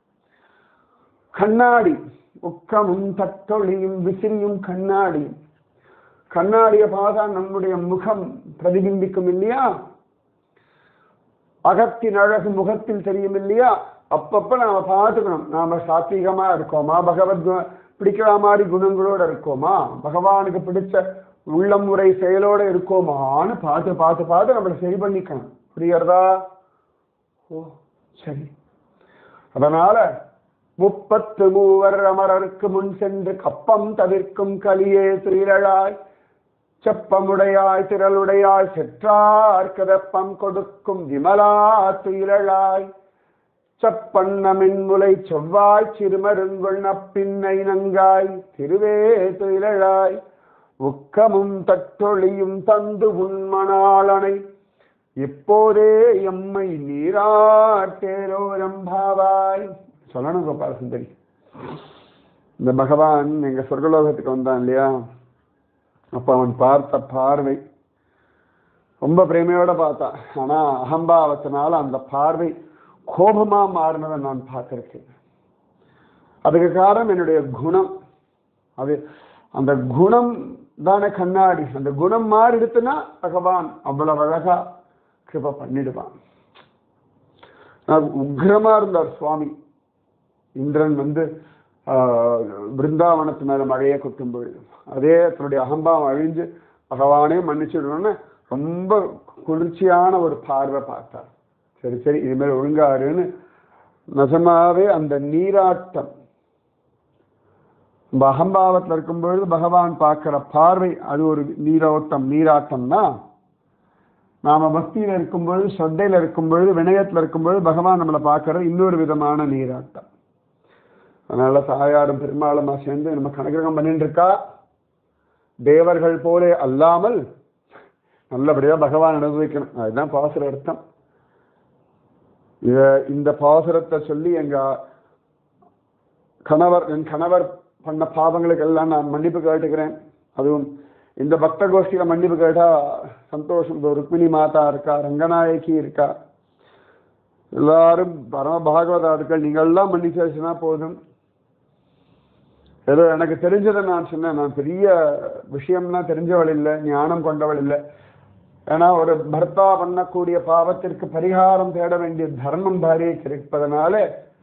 கண்ணாடி உக்கமும் தத்தொழியும் விசிறியும் கண்ணாடியும் கண்ணாடியை பார்த்தா நம்முடைய முகம் பிரதிபிம்பிக்கும் இல்லையா அகத்தின் அழகு முகத்தில் தெரியும் இல்லையா அப்பப்ப நாம பார்த்துக்கணும் நாம சாத்வீகமா இருக்கோமா பகவத் கு- பிடிக்கிற மாதிரி குணங்களோட இருக்கோமா பகவானுக்கு பிடிச்ச உள்ளம் முறை செயலோட இருக்கோமான்னு பார்த்து பார்த்து பார்த்து நம்மளை சரி பண்ணிக்கணும் புரியுறதா ஓ சரி அதனால முப்பத்து மூவர் அமரருக்கு முன் சென்று கப்பம் தவிர்க்கும் கலியே துயிலழாய் செப்பமுடையாய் திரளுடையாய் செற்றார்க்கு வெப்பம் கொடுக்கும் விமலா துயிலழாய் செப்பண்ணமின் முலை செவ்வாய் சிறுமருங்குள் நப்பின்னை நங்காய் திருவே துயிலழாய் உக்கமும் தட்டொழியும் தந்து உண்மணாளனை இப்போதே எம்மை நீராட்டேரோ ரம்பாவாய் சொல்லணும் கோபால சுந்தரி இந்த பகவான் எங்க சொர்க்கலோகத்துக்கு வந்தான் இல்லையா அப்ப அவன் பார்த்த பார்வை ரொம்ப பிரேமையோட பார்த்தான் ஆனா அகம்பாவத்தினால அந்த பார்வை கோபமா மாறினதை நான் பார்த்திருக்கேன் அதுக்கு காரணம் என்னுடைய குணம் அது அந்த குணம் தானே கண்ணாடி அந்த குணம் மாறிடுத்துனா பகவான் அவ்வளவு அழகா கிருப பண்ணிடுவான் நான் உக்ரமா இருந்தார் சுவாமி இந்திரன் வந்து ஆஹ், பிருந்தாவனத்து மேல மழையை கொட்டும் பொழுது அதே தன்னுடைய அகம்பாவம் அழிஞ்சு பகவானே மன்னிச்சுடணும்னு ரொம்ப குளிர்ச்சியான ஒரு பார்வை பார்த்தார் சரி சரி இனிமேல் ஒழுங்காருன்னு நிஜமாவே அந்த நீராட்டம் நம்ம அகம்பாவத்தில் இருக்கும் பொழுது பகவான் பார்க்கிற பார்வை அது ஒரு நீரோட்டம் நீராட்டம்னா நாம பக்தியில இருக்கும் பொழுது ஸ்ரத்தையில இருக்கும் பொழுது வினயத்துல இருக்கும் பொழுது பகவான் நம்மளை பார்க்கறது இன்னொரு விதமான நீராட்டம் அதனால தாயாரும் பெருமாளுமா சேர்ந்து நம்ம கனகிரகம் பண்ணிட்டு இருக்கா தேவர்கள் போலே அல்லாமல் நல்லபடியா பகவான் அனுபவிக்கணும் அதுதான் பாசுர அர்த்தம் இத இந்த பாசுரத்தை சொல்லி எங்க கணவர் என் கணவர் பண்ண பாவங்களுக்கு எல்லாம் நான் மன்னிப்பு கேட்டுக்கிறேன் அதுவும் இந்த பக்த கோஷ்டியில மன்னிப்பு கேட்டா சந்தோஷம் இந்த ருக்மிணி மாதா இருக்கா ரங்கநாயகி இருக்கா எல்லாரும் பரம பாகவதார்கள் நீங்கள் எல்லாம் மன்னிச்சாச்சுன்னா போதும் ஏதோ எனக்கு தெரிஞ்சதை நான் சொன்னேன் நான் பெரிய விஷயம்னா தெரிஞ்சவள் இல்லை ஞானம் கொண்டவள் இல்லை ஏன்னா ஒரு பர்த்தா பண்ணக்கூடிய பாவத்திற்கு பரிகாரம் தேட வேண்டிய தர்மம் பாரியைக்கு இருப்பதனால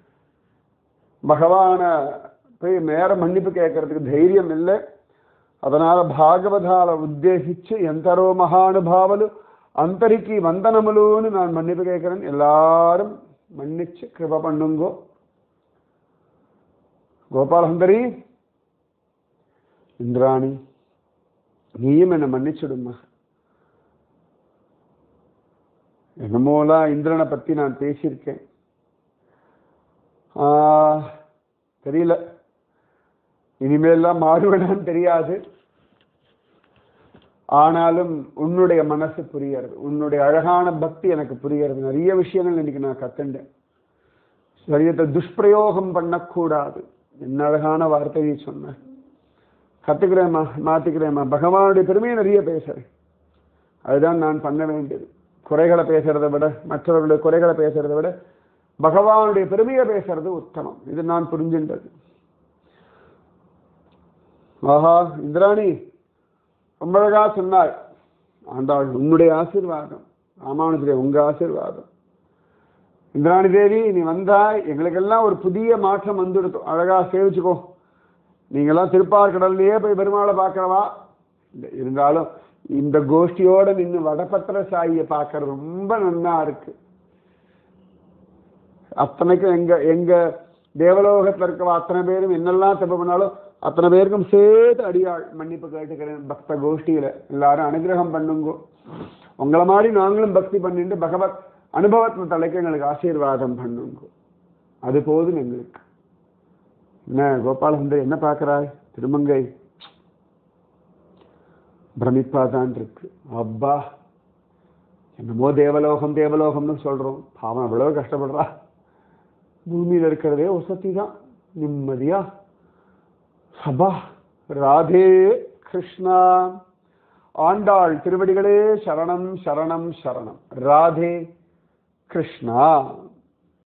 பகவான போய் நேர மன்னிப்பு கேட்கறதுக்கு தைரியம் இல்லை அதனால భాగవతాల ఉద్దేశించి ఎంతరో మహానుభావులు అంతరికి వందనములుని நான் மன்னிப்பு கேட்கிறேன் எல்லாரும் மன்னிச்சு கிருப பண்ணுங்கோ கோபாலசுந்தரி இந்திராணி நீயும் என்னை மன்னிச்சுடுமா என்னமோலாம் இந்திரனை பத்தி நான் பேசியிருக்கேன் ஆஹ், தெரியல இனிமேல்லாம் மாறுவேனான்னு தெரியாது ஆனாலும் உன்னுடைய மனசு புரியறது உன்னுடைய அழகான பக்தி எனக்கு புரியறது நிறைய விஷயங்கள் இன்னைக்கு நான் கத்துண்டேன் சரியத்தை துஷ்பிரயோகம் பண்ணக்கூடாது என்ன அழகான வார்த்தை நீ சொன்ன கத்துக்கிறேம்மா மாத்திக்கிறேம்மா பகவானுடைய பெருமையை நிறைய பேசுறேன் அதுதான் நான் பண்ண வேண்டியது குறைகளை பேசுறதை விட மற்றவர்களுடைய குறைகளை பேசுறதை விட பகவானுடைய பெருமையை பேசுறது உத்தமம் இது நான் புரிஞ்சின்றது ஆஹா இந்திராணி ரொம்ப அழகா சொன்னாய் ஆண்டாள் உன்னுடைய ஆசீர்வாதம் ராமானுஜரே உங்க ஆசீர்வாதம் இந்திராணி தேவி நீ வந்தாய் எங்களுக்கெல்லாம் ஒரு புதிய மாற்றம் வந்துடுத்து அழகா சேவிச்சுக்கோ நீங்கெல்லாம் திருப்பார்கடல்லையே போய் பெருமாளை பார்க்கறவா இல்லை இருந்தாலும் இந்த கோஷ்டியோட நின்று வடபத்திர சாயியை பார்க்கறது ரொம்ப நன்னா இருக்கு அத்தனைக்கும் எங்க எங்க தேவலோகத்துல இருக்கவா அத்தனை பேரும் என்னெல்லாம் தப்பு பண்ணாலும் அத்தனை பேருக்கும் சேர்த்து அடியாள் மன்னிப்பு கேட்டுக்கிறேன் பக்த கோஷ்டியில எல்லாரும் அனுகிரகம் பண்ணுங்க உங்களை மாதிரி நாங்களும் பக்தி பண்ணிட்டு பகவத் அனுபவத்தின் தலைக்கு எங்களுக்கு ஆசீர்வாதம் பண்ணுங்க அது போதும் எங்களுக்கு என்ன கோபாலசுந்தர் என்ன பார்க்கறாய் திருமங்கை பிரமிப்பா தான் இருக்கு அப்பா என்னமோ தேவலோகம் தேவலோகம்னு சொல்றோம் பாவம் எவ்வளவு கஷ்டப்படுறா பூமியில இருக்கிறதே வசதி தான் நிம்மதியா சபா ராதே கிருஷ்ணா ஆண்டாள் திருவடிகளே சரணம் சரணம் சரணம் ராதே கிருஷ்ணா